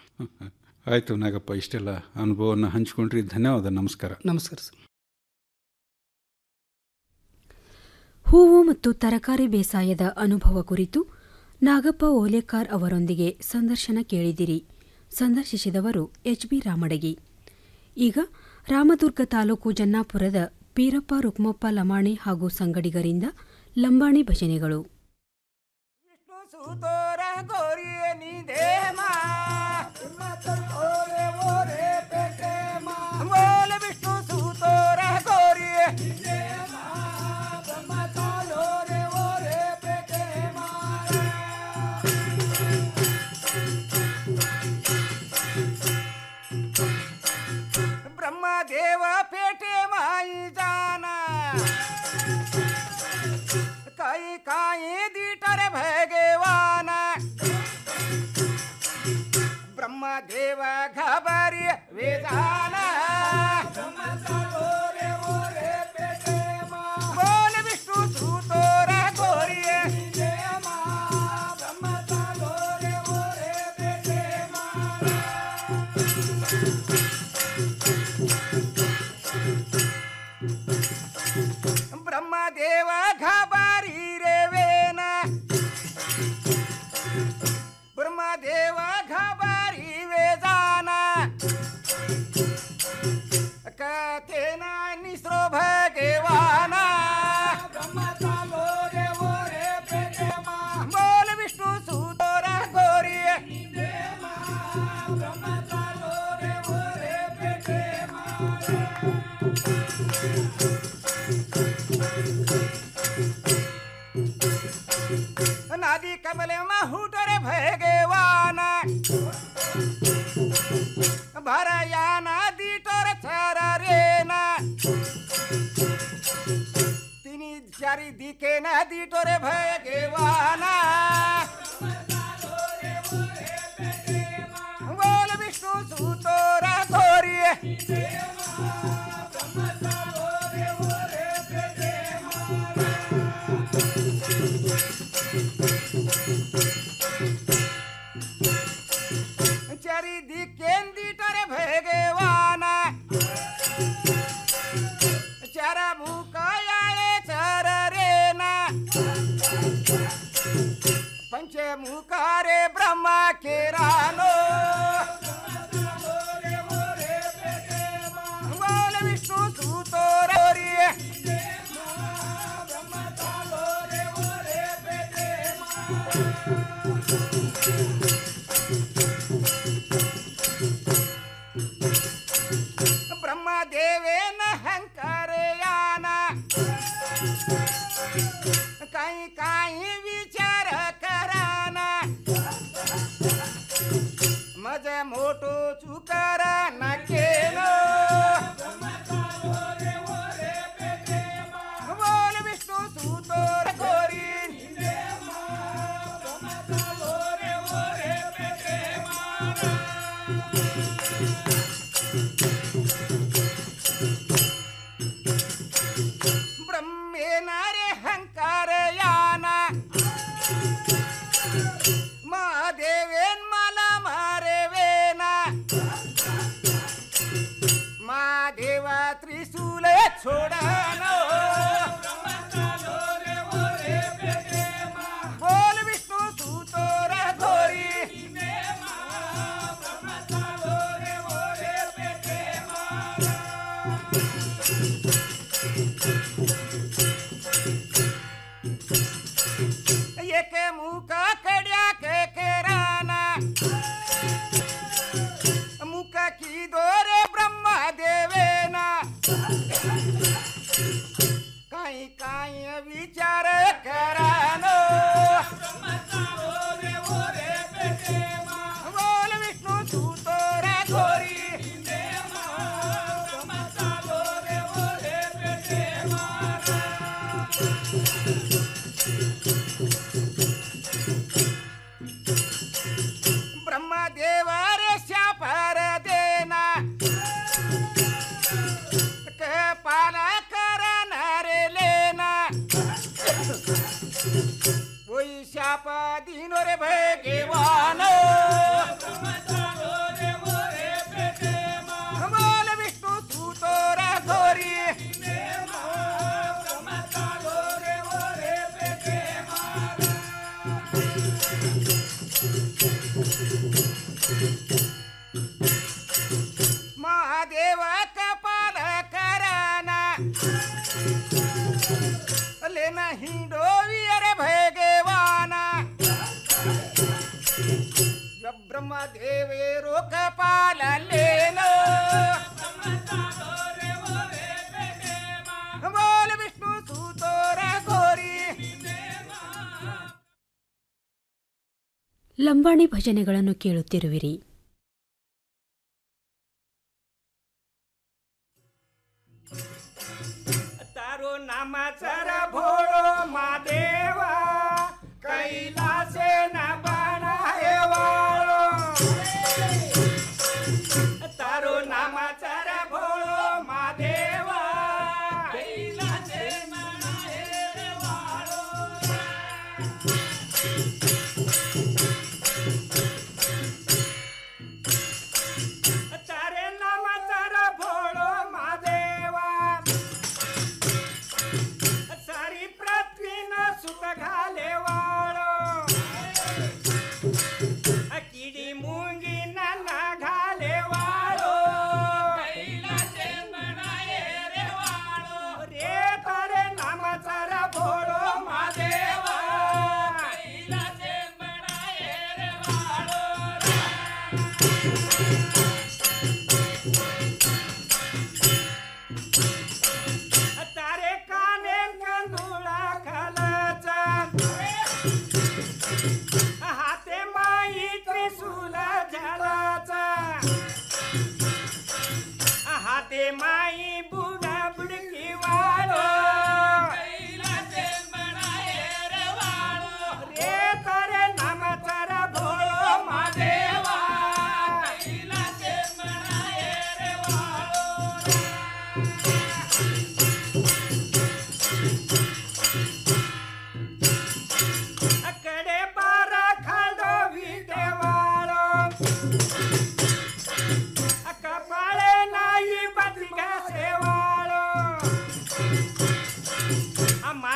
ಆಯಿತು ನಾಗಪ್ಪ ಇಷ್ಟೆಲ್ಲ ಅನುಭವವನ್ನು ಹಂಚ್ಕೊಂಡ್ರಿ ಧನ್ಯವಾದ ನಮಸ್ಕಾರ ನಮಸ್ಕಾರ ಸರ್ ಹೂವು ಮತ್ತು ತರಕಾರಿ ಬೇಸಾಯದ ಅನುಭವ ಕುರಿತು ನಾಗಪ್ಪ ಓಲೇಕಾರ್ ಅವರೊಂದಿಗೆ ಸಂದರ್ಶನ ಕೇಳಿದಿರಿ ಸಂದರ್ಶಿಸಿದವರು ಎಚ್ ಬಿ ರಾಮಡಗಿ ಈಗ ರಾಮದುರ್ಗ ತಾಲೂಕು ಜನ್ನಾಪುರದ ಪೀರಪ್ಪ ರುಕ್ಮಪ್ಪ ಲಮಾಣಿ ಹಾಗೂ ಸಂಗಡಿಗರಿಂದ ಲಂಬಾಣಿ ಭಜನೆಗಳು बोल विष्णु सूतोर गोरी ब्रह्मा देव पेटे माई जाना काई काई दीटर भगवान ब्रह्मा देव घबरी वेदान बोल विष्णु सूतोर गोरी ब्रह्मदेव घाबारी रे वेना ब्रह्मदेव घाबारी वे जाना कथेना निस्रो भगवाना बोल विष्णु सुतोरा गोरी नादी कमले माहुटरे भगवाना भरया नादी टोर छर रेना तिनी चारी दिके नादी टोरे भगवाना बोल विष्णु सुतोरा गोरी चारी दिकेन दिटरे भगवाना चार मुकाये चार रेना पंच मुकारे ब्रह्मा के रानो बोल विष्णु सुतोरी ब्रह्मदेवेन हंकरयाना काही काही विचार कराना मज मोठो चुकार न केलो बोल विष्णू सुतोर गोरी ब्रह्मेनारे हंकारयाना महादेवेन मला मारे वेना महादेवा त्रिशूल छोडानो बोल विष्णू सुतोर गोरी एक मुका कड्या के केराना मुका की दोरे ब्रह्मा देवेना काही काही विचार करानो बोल विष्णू तू तोरा गोरी ब्रह्मदेव रे शापर देना के पाला करन रे लेना वही शाप दीनो रे भगवान बोल विष्णु तू तोरा गोरी महादेव कपाल कराना लेना हिंडो वीर भगवाना जब ब्रह्मा देवेरो कपाल लेनो बोल विष्णु सुतोरा गोरी ಲಂಬಾಣಿ ಭಜನೆಗಳನ್ನು ಕೇಳುತ್ತಿರುವಿರಿ તારો નામાચર ભોળો મહાદેવ કૈલાસે ના બનાય વાળો તારો નામાચર ભોળો મહાદેવ કૈલાસે બનાય વાળો તારે નામાચર ભોળો મહાદેવા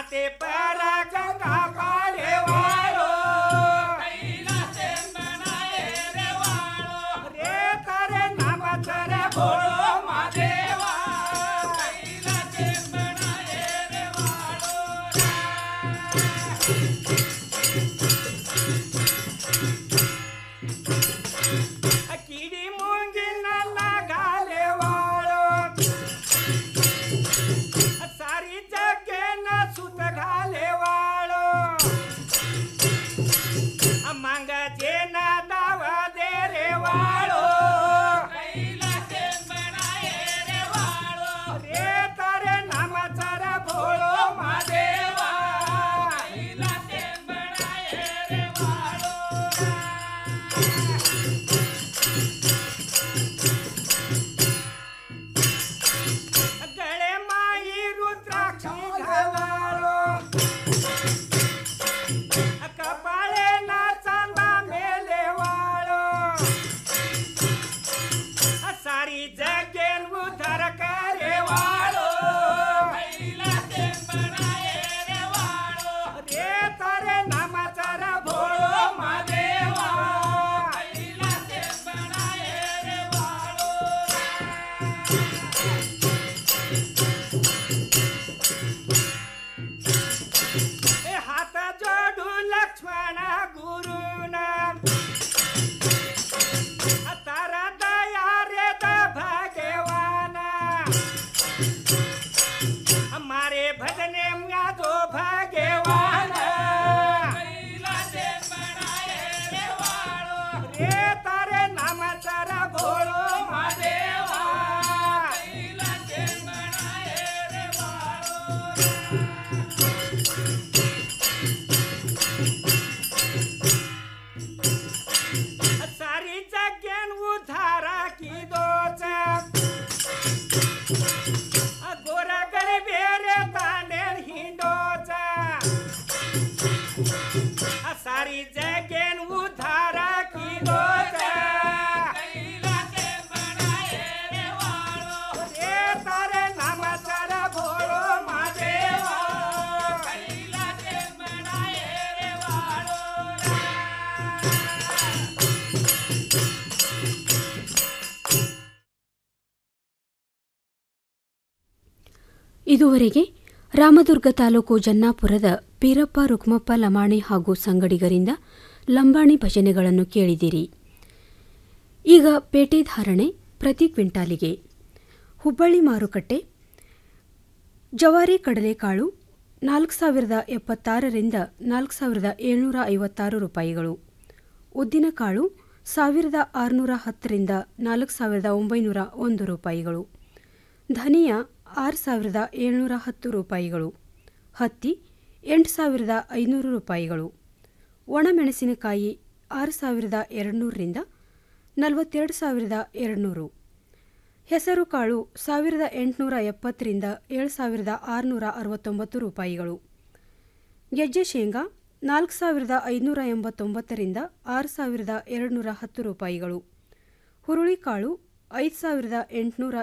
माते पर गंगा काले वालो कैलासे बनाए रे वालो रे करे नाम चरे भोलो महादेवा कैलासे बनाए रे वालो कीड़ी मूंगी न लगाले वालो सारी जगे न सुत घाले वालो मंग जे न दावा दे रे वालो कैलासे बनाए रे वालो रे तारे नाम चरा भोलो महादेवा कैलासे बनाए रे वालो गळे माई रुद्राक्षी घालालो कपाळे ना चांदा मेले वाळो सारी जगेन उधार करे वाळो रे तारे नामाचा रा भोळो महादेवा रे वाळो ए हात जोडू लक्ष्मण गुरुना तारा दया रे द भगवाना हमारे भजने म्या दो भगवान रे तारे नाम चारा भोळो महादेवा सारी जगेन उधारा की दोचा गोरा गरे बेरे तांडेल हिंडोचा सारी जगेन उधारा की दोचा रे तारे नाम चारा भोळो महादेवा रे वाळो ಇದುವರೆಗೆ ರಾಮದುರ್ಗ ತಾಲೂಕು ಜನ್ನಾಪುರದ ಪೀರಪ್ಪ ರುಕ್ಮಪ್ಪ ಲಮಾಣಿ ಹಾಗೂ ಸಂಗಡಿಗರಿಂದ ಲಂಬಾಣಿ ಭಜನೆಗಳನ್ನು ಕೇಳಿದಿರಿ ಈಗ ಪೇಟೆ ಧಾರಣೆ ಪ್ರತಿ ಕ್ವಿಂಟಾಲಿಗೆ ಹುಬ್ಬಳ್ಳಿ ಮಾರುಕಟ್ಟೆ ಜವಾರಿ ಕಡಲೆಕಾಳು ನಾಲ್ಕು ಸಾವಿರದ ಎಪ್ಪತ್ತಾರರಿಂದ ನಾಲ್ಕು ಸಾವಿರದ ಏಳ್ನೂರ ಐವತ್ತಾರು ರೂಪಾಯಿಗಳು ಉದ್ದಿನಕಾಳು ಸಾವಿರದ ಆರುನೂರ ಹತ್ತರಿಂದ ನಾಲ್ಕು ಸಾವಿರದ ಒಂಬೈನೂರ ಒಂದು ರೂಪಾಯಿಗಳು ಧನಿಯಾ ಆರು ಸಾವಿರದ ಏಳ್ನೂರ ಹತ್ತು ರೂಪಾಯಿಗಳು ಹತ್ತಿ ಎಂಟು ಸಾವಿರದ ಐನೂರು ರೂಪಾಯಿಗಳು ಒಣಮೆಣಸಿನಕಾಯಿ ಆರು ಸಾವಿರದ ಎರಡುನೂರರಿಂದ ನಲವತ್ತೆರಡು ಸಾವಿರದ ಎರಡುನೂರು ಹೆಸರು ಕಾಳು ಸಾವಿರದ ಎಂಟುನೂರ ಎಪ್ಪತ್ತರಿಂದ ಏಳು ಸಾವಿರದ ಆರುನೂರ ಅರವತ್ತೊಂಬತ್ತು ರೂಪಾಯಿಗಳು ಗೆಜ್ಜೆ ಶೇಂಗಾ ನಾಲ್ಕು ಸಾವಿರದ ಐನೂರ ಎಂಬತ್ತೊಂಬತ್ತರಿಂದ ಆರು ಸಾವಿರದ ಎರಡುನೂರ ಹತ್ತು ರೂಪಾಯಿಗಳು ಹುರುಳಿಕಾಳು ಐದು ಸಾವಿರದ ಎಂಟುನೂರ